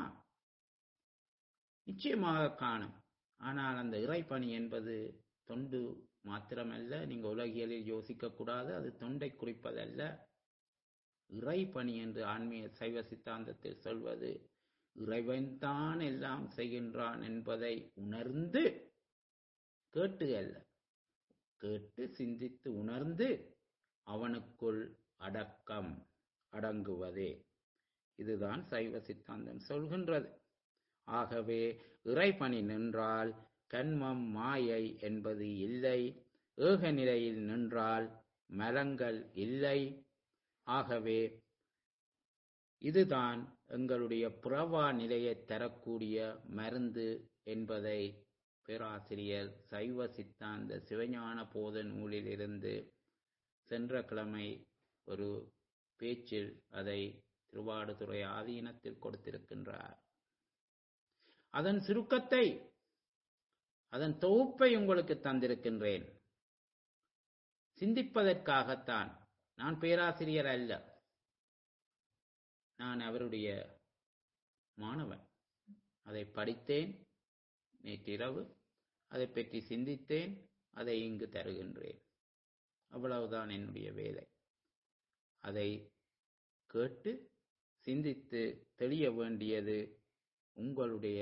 நிச்சயமாக காணும் ஆனால் அந்த இறைப்பணி என்பது தொண்டு மாத்திரமல்ல நீங்க உலகியலில் யோசிக்க கூடாது அது தொண்டை குறிப்பதல்ல இறைப்பணி என்று ஆன்மீக சைவ சித்தாந்தத்தில் சொல்வது இறைவன் தான் எல்லாம் செய்கின்றான் என்பதை உணர்ந்து கேட்டு அல்ல கேட்டு சிந்தித்து உணர்ந்து அவனுக்குள் அடக்கம் அடங்குவதே இதுதான் சைவ சித்தாந்தம் சொல்கின்றது ஆகவே இறைப்பணி நின்றால் கண்மம் மாயை என்பது இல்லை ஏக நிலையில் நின்றால் மலங்கள் இல்லை ஆகவே இதுதான் எங்களுடைய புறவா நிலையை தரக்கூடிய மருந்து என்பதை பேராசிரியர் சைவ சித்தாந்த சிவஞான போத நூலிலிருந்து சென்ற கிழமை ஒரு பேச்சில் அதை திருவாடுதுறை ஆதீனத்தில் கொடுத்திருக்கின்றார் அதன் சுருக்கத்தை அதன் தொகுப்பை உங்களுக்கு தந்திருக்கின்றேன் சிந்திப்பதற்காகத்தான் நான் பேராசிரியர் அல்ல நான் அவருடைய மாணவன் அதை படித்தேன் நேற்றிரவு அதை பற்றி சிந்தித்தேன் அதை இங்கு தருகின்றேன் அவ்வளவுதான் என்னுடைய வேலை அதை கேட்டு சிந்தித்து தெளிய வேண்டியது உங்களுடைய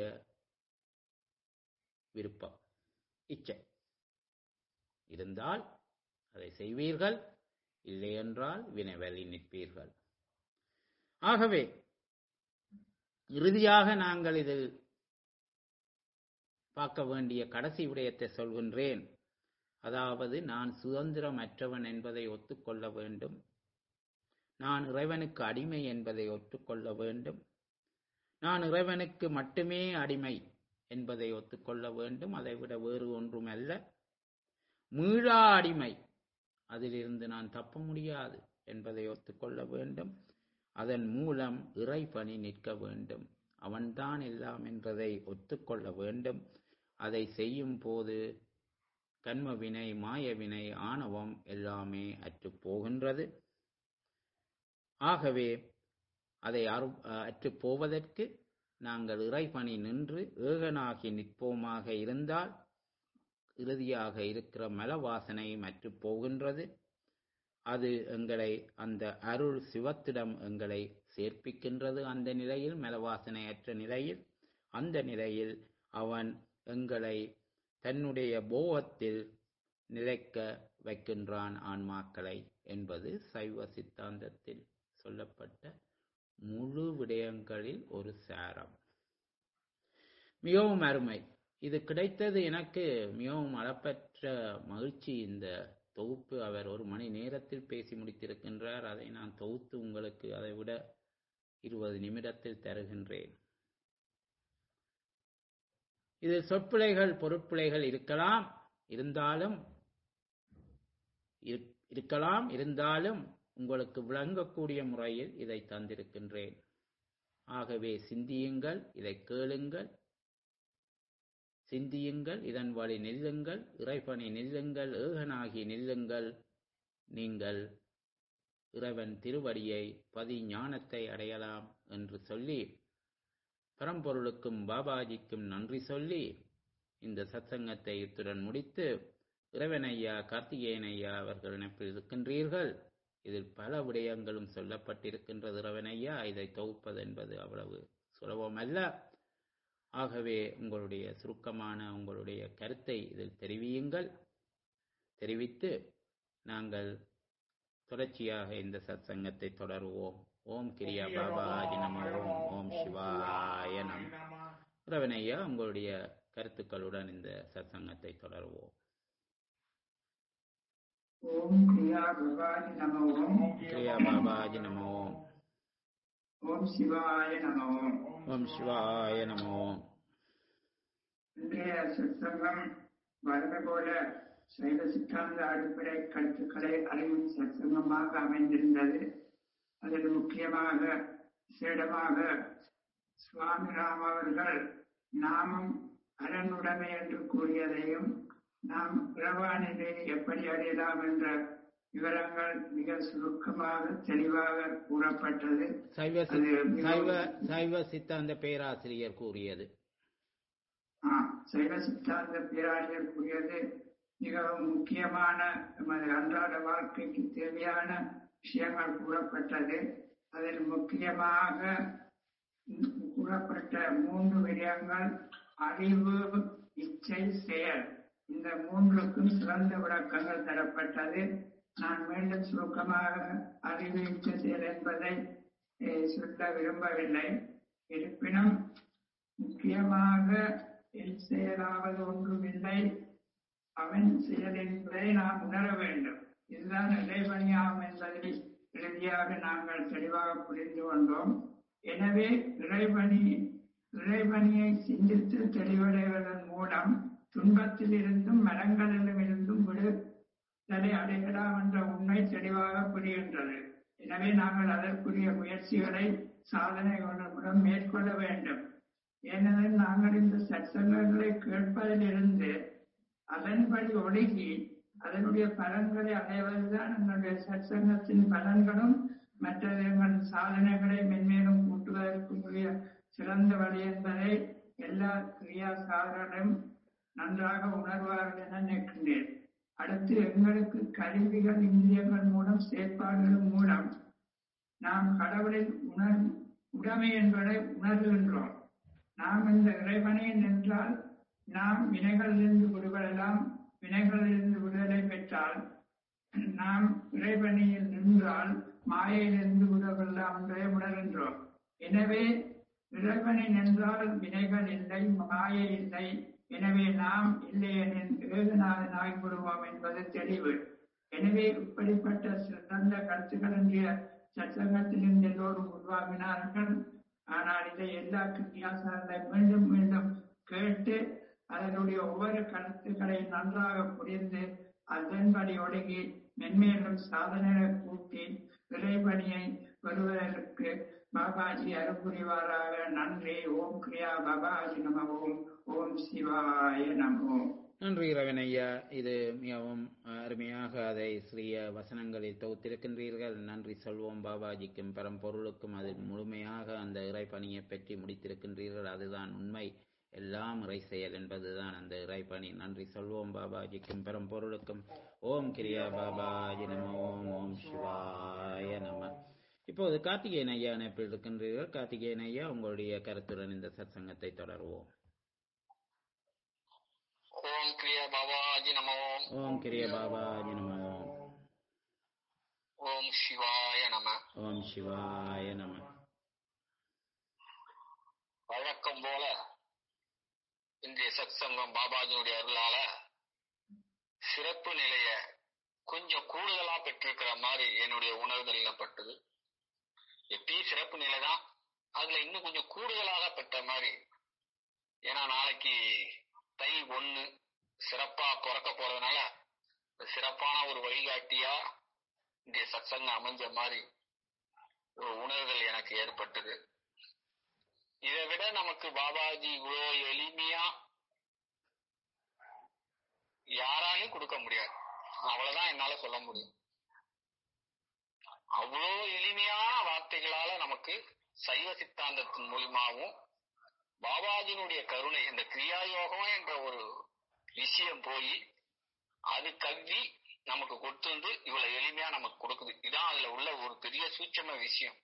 விருப்பம் இச்சை இருந்தால் அதை செய்வீர்கள் இல்லை என்றால் வினைவழி நிற்பீர்கள் ஆகவே இறுதியாக நாங்கள் இதில் பார்க்க வேண்டிய கடைசி விடயத்தை சொல்கின்றேன் அதாவது நான் சுதந்திரமற்றவன் என்பதை ஒத்துக்கொள்ள வேண்டும் நான் இறைவனுக்கு அடிமை என்பதை ஒத்துக்கொள்ள வேண்டும் நான் இறைவனுக்கு மட்டுமே அடிமை என்பதை ஒத்துக்கொள்ள வேண்டும் அதை விட வேறு ஒன்றும் அல்ல மீளா அடிமை அதிலிருந்து நான் தப்ப முடியாது என்பதை ஒத்துக்கொள்ள வேண்டும் அதன் மூலம் இறைபணி நிற்க வேண்டும் அவன்தான் எல்லாம் என்பதை ஒத்துக்கொள்ள வேண்டும் அதை செய்யும் போது கண்ம வினை மாய வினை ஆணவம் எல்லாமே அற்றுப் போகின்றது ஆகவே அதை அறு அற்றுப் போவதற்கு நாங்கள் இறைபணி நின்று ஏகனாகி நிற்போமாக இருந்தால் இறுதியாக இருக்கிற மலவாசனை அற்றுப் போகின்றது அது எங்களை அந்த அருள் சிவத்திடம் எங்களை சேர்ப்பிக்கின்றது அந்த நிலையில் மலவாசனையற்ற நிலையில் அந்த நிலையில் அவன் எங்களை தன்னுடைய போகத்தில் நிலைக்க வைக்கின்றான் ஆன்மாக்களை என்பது சைவ சித்தாந்தத்தில் சொல்லப்பட்ட முழு விடயங்களில் ஒரு சாரம் மிகவும் அருமை இது கிடைத்தது எனக்கு மிகவும் அளப்பற்ற மகிழ்ச்சி இந்த தொகுப்பு அவர் ஒரு மணி நேரத்தில் பேசி முடித்திருக்கின்றார் அதை நான் தொகுத்து உங்களுக்கு அதை விட இருபது நிமிடத்தில் தருகின்றேன் இதில் சொற்பிழைகள் பொருட்பிழைகள் இருக்கலாம் இருந்தாலும் இருக்கலாம் இருந்தாலும் உங்களுக்கு விளங்கக்கூடிய முறையில் இதை தந்திருக்கின்றேன் ஆகவே சிந்தியுங்கள் இதை கேளுங்கள் சிந்தியுங்கள் இதன் வழி நில்லுங்கள் இறைபணி நில்லுங்கள் ஏகனாகி நில்லுங்கள் நீங்கள் இறைவன் திருவடியை பதி ஞானத்தை அடையலாம் என்று சொல்லி பரம்பொருளுக்கும் பாபாஜிக்கும் நன்றி சொல்லி இந்த சத்சங்கத்தை இத்துடன் முடித்து இறைவன் ஐயா கார்த்திகேயன் ஐயா அவர்கள் இணைப்பில் இருக்கின்றீர்கள் இதில் பல விடயங்களும் சொல்லப்பட்டிருக்கின்றது இறைவன் ஐயா இதை தொகுப்பது என்பது அவ்வளவு சுலபம் அல்ல ஆகவே உங்களுடைய சுருக்கமான உங்களுடைய கருத்தை இதில் தெரிவியுங்கள் தெரிவித்து நாங்கள் தொடர்ச்சியாக இந்த சத்சங்கத்தை தொடருவோம் ஓம் கிரியா பாபாஜி நம ஓம் ஓம் சிவாய நம் ரவணையா உங்களுடைய கருத்துக்களுடன் இந்த சத்சங்கத்தை தொடருவோம் ஓம் கிரியா பாபாஜி நம ஓம் கிரியா பாபாஜி நம ஓம் ஓம் சிவாய நம ஓம் ஓம் சிவாய நம ஓம் இன்றைய சத்சங்கம் வழமை போல சைவ சித்தாந்த அடிப்படை கருத்துக்களை அறியும் சத்சங்கமாக அமைந்திருந்தது அதில் முக்கியமாக சேடமாக சுவாமி ராம் அவர்கள் நாமும் அரணுடைமை என்று கூறியதையும் நாம் பிரவானிலை எப்படி அடையலாம் என்ற விவரங்கள் மிக சுருக்கமாக தெளிவாக கூறப்பட்டது சைவ சி- அது மிகவும் சைவ சைவ சித்தாந்த பேராசிரியர் கூறியது ஆ, சைவ சித்தாந்த பேராசிரியர் கூறியது மிகவும் முக்கியமான நமது அன்றாட வாழ்க்கைக்கு தேவையான விஷயங்கள் கூறப்பட்டது அதில் முக்கியமாக ம், கூறப்பட்ட மூன்று விடயங்கள் அறிவு இச்சை செயல் இந்த மூன்றுக்கும் சிறந்த விளக்கங்கள் தரப்பட்டது நான் மீண்டும் சுருக்கமாக அறிவு இச்சை செயல் என்பதை eh, சொல்ல விரும்பவில்லை இருப்பினும் முக்கியமாக என் செயலாவது ஒன்றுமில்லை அவன் செயல் என்பதை நாம் உணர வேண்டும் இதுதான் இறைவனியாகும் என்பதை இறுதியாக நாங்கள் தெளிவாக புரிந்து கொண்டோம் எனவே இறைவனி இறைவனியை சிந்தித்து தெளிவடைவதன் மூலம் துன்பத்தில் இருந்தும் மரங்களிலும் இருந்தும் விடுதலை அடையலாம் என்ற உண்மை தெளிவாக புரிகின்றது எனவே நாங்கள் அதற்குரிய முயற்சிகளை சாதனைகளுடன் மேற்கொள்ள வேண்டும் ஏனெனில் நாங்கள் இந்த சத்சங்கங்களை கேட்பதிலிருந்து அதன்படி ஒழுகி அதனுடைய பலன்களை அடைவதுதான் எங்களுடைய சத்சங்கத்தின் பலன்களும் மற்ற எங்கள் சாதனைகளை மென்மேலும் கூட்டுவதற்குரிய சிறந்த வழி என்பதை எல்லா கிரியா சாதனும் நன்றாக உணர்வார்கள் என நினைக்கின்றேன் அடுத்து எங்களுக்கு கருவிகள் இந்திரியங்கள் மூலம் செயற்பாடுகள் மூலம் நாம் கடவுளின் உணர் உடைமை என்பதை உணர்கின்றோம் நாம் இந்த இறைவனை நின்றால் நாம் வினைகளிலிருந்து விடுபடலாம் வினைகளிலிருந்து விடுதலை பெற்றால் நாம் இறைவனியில் நின்றால் மாயையிலிருந்து விடுபடலாம் என்பதை உணர்கின்றோம் எனவே இறைவனை நின்றால் வினைகள் இல்லை மாயை இல்லை எனவே நாம் இல்லையெனில் ஏகநாதன் ஆகிவிடுவோம் என்பது தெளிவு எனவே இப்படிப்பட்ட சிறந்த கருத்துக்கள் இன்றைய சச்சங்கத்திலிருந்து எல்லோரும் உருவாகினார்கள் ஆனால் இதை எல்லா கிரியாசாரங்களை மீண்டும் மீண்டும் கேட்டு அதனுடைய ஒவ்வொரு கருத்துக்களை நன்றாக புரிந்து அதன்படி ஒடுங்கி மென்மேலும் சாதனைகளை கூட்டி இறைபணியை பெறுவதற்கு பாபாஜி அருள்புரிவாராக நன்றி ஓம் கிரியா பாபாஜி நம ஓம் ஓம் சிவாய நமோ நன்றி ரவன் ஐயா இது மிகவும் அருமையாக அதை சிறிய வசனங்களில் தொகுத்திருக்கின்றீர்கள் நன்றி சொல்வோம் பாபாஜிக்கும் பரம்பொருளுக்கும் அதில் முழுமையாக அந்த இறைப்பணியை பற்றி முடித்திருக்கின்றீர்கள் அதுதான் உண்மை எல்லாம் இறை செயல் என்பதுதான் அந்த இறைப்பணி நன்றி சொல்வோம் பாபாஜிக்கும் பரம்பொருளுக்கும் ஓம் கிரியா பாபாஜி நம ஓம் ஓம் சிவாய நம இப்போது கார்த்திகேயன் ஐயா இணைப்பில் இருக்கின்றீர்கள் கார்த்திகேயன் ஐயா உங்களுடைய கருத்துடன் இந்த சத்சங்கத்தை தொடருவோம் ஓம் கிரியா பாபாஜி நம ஓம் ஓம் கிரிய பாபாஜி நம ஓம் ஓம் சிவாய நம ஓம் சிவாய நம வழக்கம் போல இன்றைய சத்சங்கம் பாபாஜியுடைய அருளால சிறப்பு நிலைய கொஞ்சம் கூடுதலா பெற்றிருக்கிற மாதிரி என்னுடைய உணர்தல்ல பட்டது எப்பயும் சிறப்பு நிலை தான் அதுல இன்னும் கொஞ்சம் கூடுதலாக பெற்ற மாதிரி ஏன்னா நாளைக்கு தை ஒண்ணு சிறப்பா பிறக்க போறதுனால சிறப்பான ஒரு வழிகாட்டியா இன்றைய சத்சங்கம் அமைஞ்ச மாதிரி ஒரு உணர்தல் எனக்கு ஏற்பட்டது இதை விட நமக்கு பாபாஜி இவ்வளோ எளிமையா யாராலையும் கொடுக்க முடியாது அவ்வளவுதான் என்னால சொல்ல முடியும் அவ்வளோ எளிமையான வார்த்தைகளால நமக்கு சைவ சித்தாந்தத்தின் மூலியமாகவும் பாபாஜியினுடைய கருணை இந்த கிரியா யோகம் என்ற ஒரு விஷயம் போய் அது கல்வி நமக்கு கொடுத்துருந்து இவ்வளவு எளிமையா நமக்கு கொடுக்குது இதான் அதுல உள்ள ஒரு பெரிய சூட்சம விஷயம்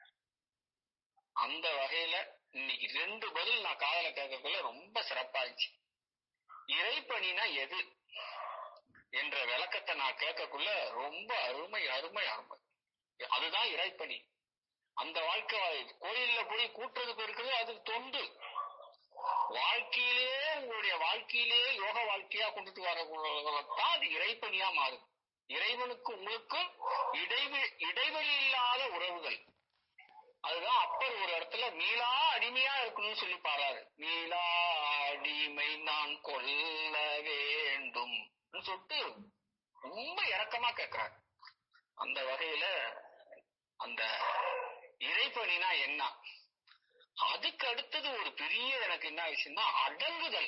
அந்த வகையில இன்னைக்கு ரெண்டு பதில் நான் காதல கேட்கக்குள்ள ரொம்ப சிறப்பா இருந்துச்சு இறைப்பணினா எது என்ற விளக்கத்தை நான் கேட்கக்குள்ள ரொம்ப அருமை அருமை அருமை அதுதான் இறைப்பணி அந்த வாழ்க்கை கோயில்ல போய் கூட்டுறதுக்கு இருக்குது அது தொண்டு வாழ்க்கையிலே உங்களுடைய வாழ்க்கையிலே யோக வாழ்க்கையா கொண்டுட்டு வரதான் அது இறைப்பணியா மாறும் இறைவனுக்கு உங்களுக்கும் இடைவெளி இடைவெளி இல்லாத உறவுகள் அதுதான் அப்பர் ஒரு இடத்துல மீளா அடிமையா இருக்கணும்னு சொல்லி பாடுறாரு மீளா அடிமை நான் கொள்ள வேண்டும் சொல்லிட்டு ரொம்ப இறக்கமா கேக்குறாரு அந்த வகையில அந்த இறைப்பணினா என்ன அதுக்கு அடுத்தது ஒரு பெரிய எனக்கு என்ன விஷயம்னா அடங்குதல்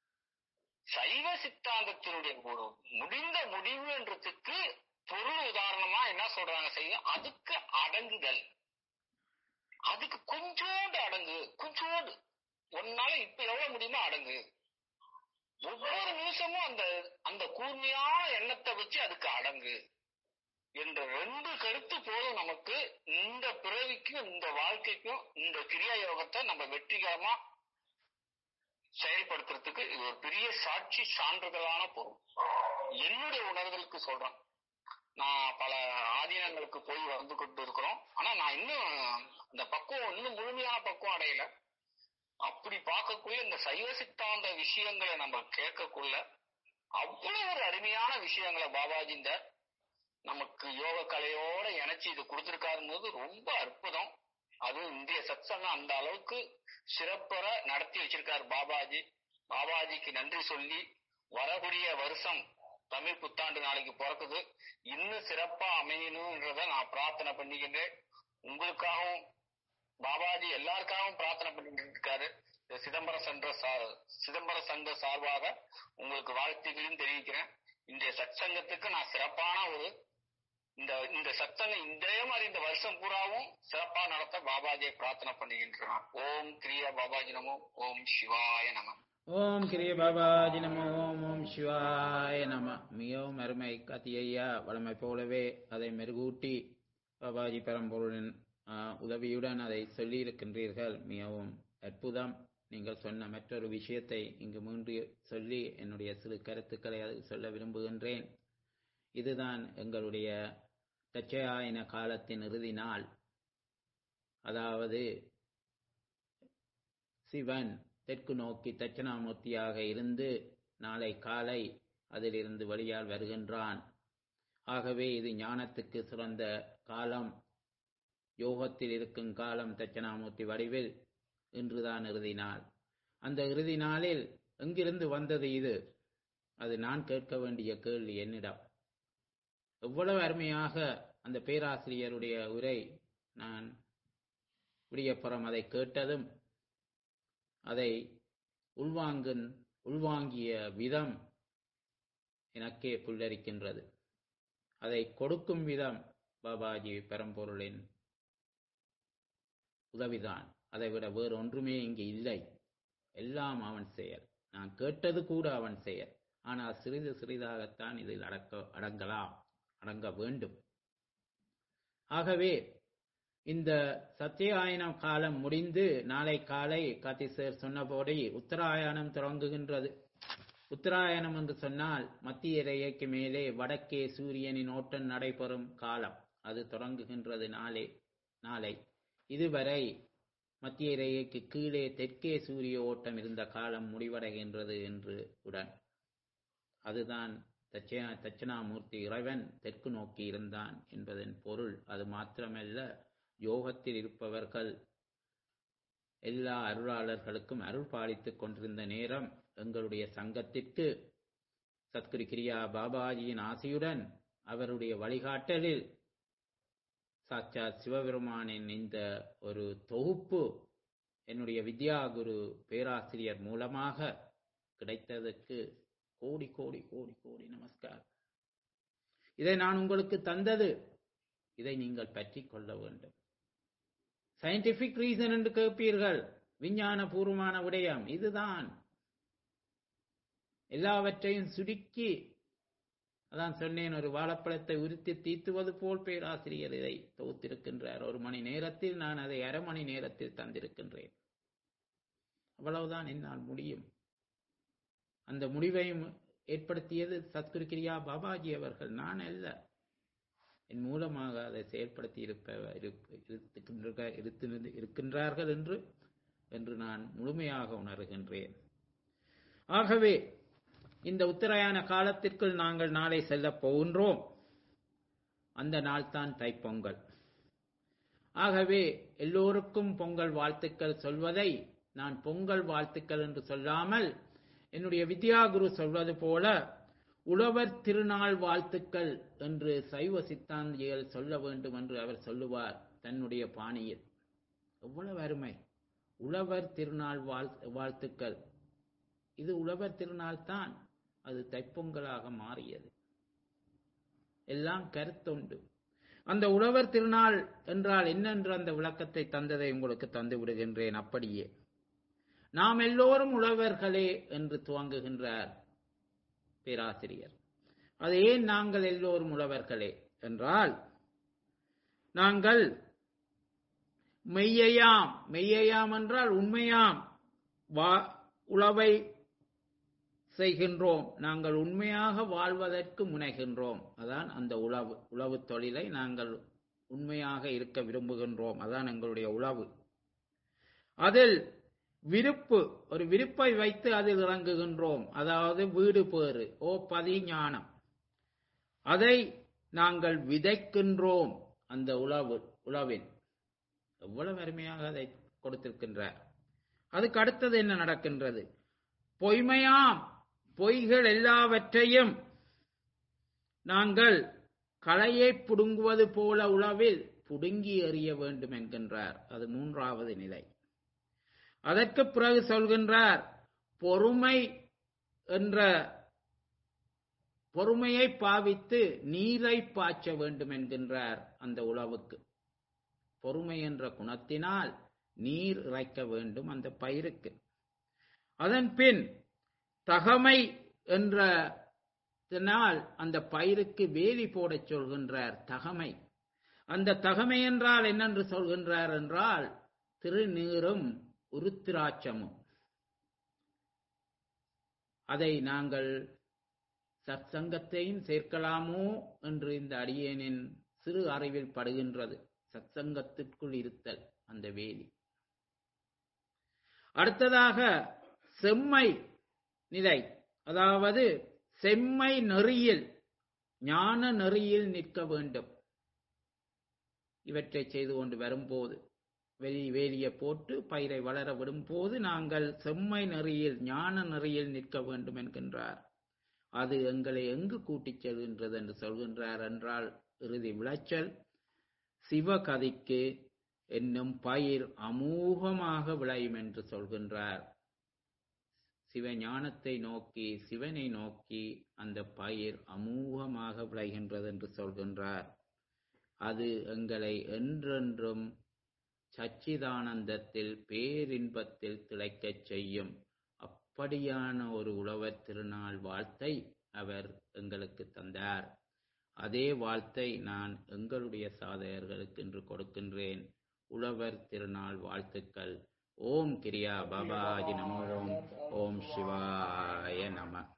சைவ சித்தாந்தத்தினுடைய ஒரு முடிந்த முடிவுன்றதுக்கு பொருள் உதாரணமா என்ன சொல்றாங்க செய்ய அதுக்கு அடங்குதல் அதுக்கு கொஞ்சோண்டு அடங்கு கொஞ்சோண்டு ஒன்னால இப்ப எவ்வளவு முடியுமோ அடங்கு ஒவ்வொரு நிமிஷமும் அந்த அந்த கூர்மையான எண்ணத்தை வச்சு அதுக்கு அடங்கு என்ற ரெண்டு கருத்து போதும் நமக்கு இந்த பிறவிக்கும் இந்த வாழ்க்கைக்கும் இந்த கிரியா யோகத்தை நம்ம வெற்றிகரமா செயல்படுத்துறதுக்கு இது ஒரு பெரிய சாட்சி சான்றிதழான பொருள் என்னுடைய உணர்தலுக்கு சொல்றேன் நான் பல ஆதீனங்களுக்கு போய் வந்து கொண்டு இருக்கிறோம் ஆனா நான் இன்னும் இந்த பக்குவம் இன்னும் முழுமையான பக்குவம் அடையல அப்படி பார்க்கக்குள்ள இந்த சைவ சித்தாந்த விஷயங்களை நம்ம கேட்கக்குள்ள அவ்வளவு ஒரு அருமையான விஷயங்களை பாபாஜி இந்த நமக்கு யோக கலையோட இணைச்சு இது கொடுத்திருக்காருன்னு போது ரொம்ப அற்புதம் அதுவும் இந்திய சத்சங்கம் அந்த அளவுக்கு சிறப்புற நடத்தி வச்சிருக்காரு பாபாஜி பாபாஜிக்கு நன்றி சொல்லி வரக்கூடிய வருஷம் தமிழ் புத்தாண்டு நாளைக்கு பிறக்குது இன்னும் சிறப்பா அமையணும்ன்றத நான் பிரார்த்தனை பண்ணிக்கின்றேன் உங்களுக்காகவும் பாபாஜி எல்லாருக்காகவும் பிரார்த்தனை பண்ணிட்டு இருக்காரு சிதம்பரம் சன்ற சிதம்பரம் சங்க சார்பாக உங்களுக்கு வாழ்த்துக்களையும் தெரிவிக்கிறேன் இன்றைய சத்சங்கத்துக்கு நான் சிறப்பான ஒரு இந்த இந்த சத்தங்கம் இதே மாதிரி இந்த வருஷம் பூராவும் சிறப்பா நடத்த பாபாஜியை பிரார்த்தனை பண்ணுகின்றன ஓம் கிரியா பாபாஜி நமோ ஓம் சிவாய நம ஓம் கிரிய பாபாஜி நம ஓம் ஓம் சிவாய நம மிகவும் அருமை காத்தியையா வளமை போலவே அதை மெருகூட்டி பாபாஜி பரம்பொருளின் உதவியுடன் அதை சொல்லியிருக்கின்றீர்கள் மிகவும் அற்புதம் நீங்கள் சொன்ன மற்றொரு விஷயத்தை இங்கு மீண்டு சொல்லி என்னுடைய சிறு கருத்துக்களை அது சொல்ல விரும்புகின்றேன் இதுதான் எங்களுடைய தச்சயாயன காலத்தின் இறுதி நாள் அதாவது சிவன் தெற்கு நோக்கி தட்சணாமூர்த்தியாக இருந்து நாளை காலை அதிலிருந்து வழியால் வருகின்றான் ஆகவே இது ஞானத்துக்கு சிறந்த காலம் யோகத்தில் இருக்கும் காலம் தட்சணாமூர்த்தி வடிவில் இன்றுதான் இறுதி நாள் அந்த இறுதி நாளில் எங்கிருந்து வந்தது இது அது நான் கேட்க வேண்டிய கேள்வி என்னிடம் எவ்வளவு அருமையாக அந்த பேராசிரியருடைய உரை நான் விடியப்புறம் அதை கேட்டதும் அதை உள்வாங்கின் உள்வாங்கிய விதம் எனக்கே புல்லரிக்கின்றது அதை கொடுக்கும் விதம் பாபாஜி பெரம்பொருளின் உதவிதான் அதை விட வேறு ஒன்றுமே இங்கு இல்லை எல்லாம் அவன் செயல் நான் கேட்டது கூட அவன் செயல் ஆனால் சிறிது சிறிதாகத்தான் இதில் அடக்க அடங்கலாம் அடங்க வேண்டும் ஆகவே இந்த சத்தியாயனம் காலம் முடிந்து நாளை காலை காத்திசேர் சொன்னபடி உத்தராயணம் தொடங்குகின்றது உத்தராயணம் என்று சொன்னால் மத்திய ரேகைக்கு மேலே வடக்கே சூரியனின் ஓட்டம் நடைபெறும் காலம் அது தொடங்குகின்றது நாளே நாளை இதுவரை மத்திய ரேகைக்கு கீழே தெற்கே சூரிய ஓட்டம் இருந்த காலம் முடிவடைகின்றது என்று உடன் அதுதான் தட்சிணா தட்சிணாமூர்த்தி இறைவன் தெற்கு நோக்கி இருந்தான் என்பதன் பொருள் அது மாத்திரமல்ல யோகத்தில் இருப்பவர்கள் எல்லா அருளாளர்களுக்கும் அருள் பாலித்துக் கொண்டிருந்த நேரம் எங்களுடைய சங்கத்திற்கு சத்குரு கிரியா பாபாஜியின் ஆசையுடன் அவருடைய வழிகாட்டலில் சாட்சாத் சிவபெருமானின் இந்த ஒரு தொகுப்பு என்னுடைய வித்யா குரு பேராசிரியர் மூலமாக கிடைத்ததற்கு கோடி கோடி கோடி கோடி நமஸ்கார் இதை நான் உங்களுக்கு தந்தது இதை நீங்கள் பற்றி கொள்ள வேண்டும் சயின்டிபிக் ரீசன் என்று கேட்பீர்கள் விஞ்ஞான பூர்வமான விடயம் இதுதான் எல்லாவற்றையும் சுருக்கி அதான் சொன்னேன் ஒரு வாழைப்பழத்தை உரித்து தீத்துவது போல் பேராசிரியர் இதை தொகுத்திருக்கின்றார் ஒரு மணி நேரத்தில் நான் அதை அரை மணி நேரத்தில் தந்திருக்கின்றேன் அவ்வளவுதான் என்னால் முடியும் அந்த முடிவையும் ஏற்படுத்தியது சத்குரு கிரியா பாபாஜி அவர்கள் நான் அல்ல என் மூலமாக அதை செயல்படுத்தி இருப்ப இருக்கின்றார்கள் என்று என்று நான் முழுமையாக உணர்கின்றேன் ஆகவே இந்த உத்தராயண காலத்திற்குள் நாங்கள் நாளை செல்லப் போகின்றோம் அந்த நாள் தான் தைப்பொங்கல் ஆகவே எல்லோருக்கும் பொங்கல் வாழ்த்துக்கள் சொல்வதை நான் பொங்கல் வாழ்த்துக்கள் என்று சொல்லாமல் என்னுடைய வித்யாகுரு சொல்வது போல உழவர் திருநாள் வாழ்த்துக்கள் என்று சைவ சித்தாந்திகள் சொல்ல வேண்டும் என்று அவர் சொல்லுவார் தன்னுடைய பாணியில் எவ்வளவு அருமை உழவர் திருநாள் வாழ் வாழ்த்துக்கள் இது உழவர் திருநாள் தான் அது தைப்பொங்கலாக மாறியது எல்லாம் கருத்தொண்டு அந்த உழவர் திருநாள் என்றால் என்னென்று அந்த விளக்கத்தை தந்ததை உங்களுக்கு தந்து விடுகின்றேன் அப்படியே நாம் எல்லோரும் உழவர்களே என்று துவங்குகின்றார் பேராசிரியர் அது ஏன் நாங்கள் எல்லோரும் உழவர்களே என்றால் நாங்கள் மெய்யையாம் மெய்யையாம் என்றால் உண்மையாம் வா உழவை செய்கின்றோம் நாங்கள் உண்மையாக வாழ்வதற்கு முனைகின்றோம் அதான் அந்த உழவு உழவு தொழிலை நாங்கள் உண்மையாக இருக்க விரும்புகின்றோம் அதான் எங்களுடைய உழவு அதில் விருப்பு ஒரு விருப்பை வைத்து அதில் இறங்குகின்றோம் அதாவது வீடு பேறு ஓ பதி ஞானம் அதை நாங்கள் விதைக்கின்றோம் அந்த உழவு உழவின் எவ்வளவு அருமையாக அதை கொடுத்திருக்கின்றார் அதுக்கு அடுத்தது என்ன நடக்கின்றது பொய்மையாம் பொய்கள் எல்லாவற்றையும் நாங்கள் களையை புடுங்குவது போல உளவில் புடுங்கி எறிய வேண்டும் என்கின்றார் அது மூன்றாவது நிலை அதற்கு பிறகு சொல்கின்றார் பொறுமை என்ற பொறுமையை பாவித்து நீரை பாய்ச்ச வேண்டும் என்கின்றார் அந்த உழவுக்கு பொறுமை என்ற குணத்தினால் நீர் இறைக்க வேண்டும் அந்த பயிருக்கு அதன் பின் தகமை என்ற அந்த பயிருக்கு வேலி போடச் சொல்கின்றார் தகமை அந்த தகமை என்றால் என்னென்று சொல்கின்றார் என்றால் திருநீரும் உருத்திராட்சமும் அதை நாங்கள் சத்சங்கத்தையும் சேர்க்கலாமோ என்று இந்த அடியேனின் சிறு அறிவில் படுகின்றது சத்சங்கத்திற்குள் இருத்தல் அந்த வேலி அடுத்ததாக செம்மை நிலை அதாவது செம்மை நெறியில் ஞான நெறியில் நிற்க வேண்டும் இவற்றை செய்து கொண்டு வரும்போது வெளி வேலியை போட்டு பயிரை வளர விடும் போது நாங்கள் செம்மை நெறியில் ஞான நெறியில் நிற்க வேண்டும் என்கின்றார் அது எங்களை எங்கு கூட்டிச் செல்கின்றது என்று சொல்கின்றார் என்றால் இறுதி விளைச்சல் சிவகதிக்கு என்னும் பயிர் அமோகமாக விளையும் என்று சொல்கின்றார் சிவஞானத்தை நோக்கி சிவனை நோக்கி அந்த பயிர் அமோகமாக விளைகின்றது என்று சொல்கின்றார் அது எங்களை என்றென்றும் சச்சிதானந்தத்தில் பேரின்பத்தில் திளைக்கச் செய்யும் அப்படியான ஒரு உழவர் திருநாள் வாழ்த்தை அவர் எங்களுக்கு தந்தார் அதே வாழ்த்தை நான் எங்களுடைய சாதகர்களுக்கு இன்று கொடுக்கின்றேன் உழவர் திருநாள் வாழ்த்துக்கள் ஓம் கிரியா பாபாஜி நமோ ஓம் ஓம் சிவாய நம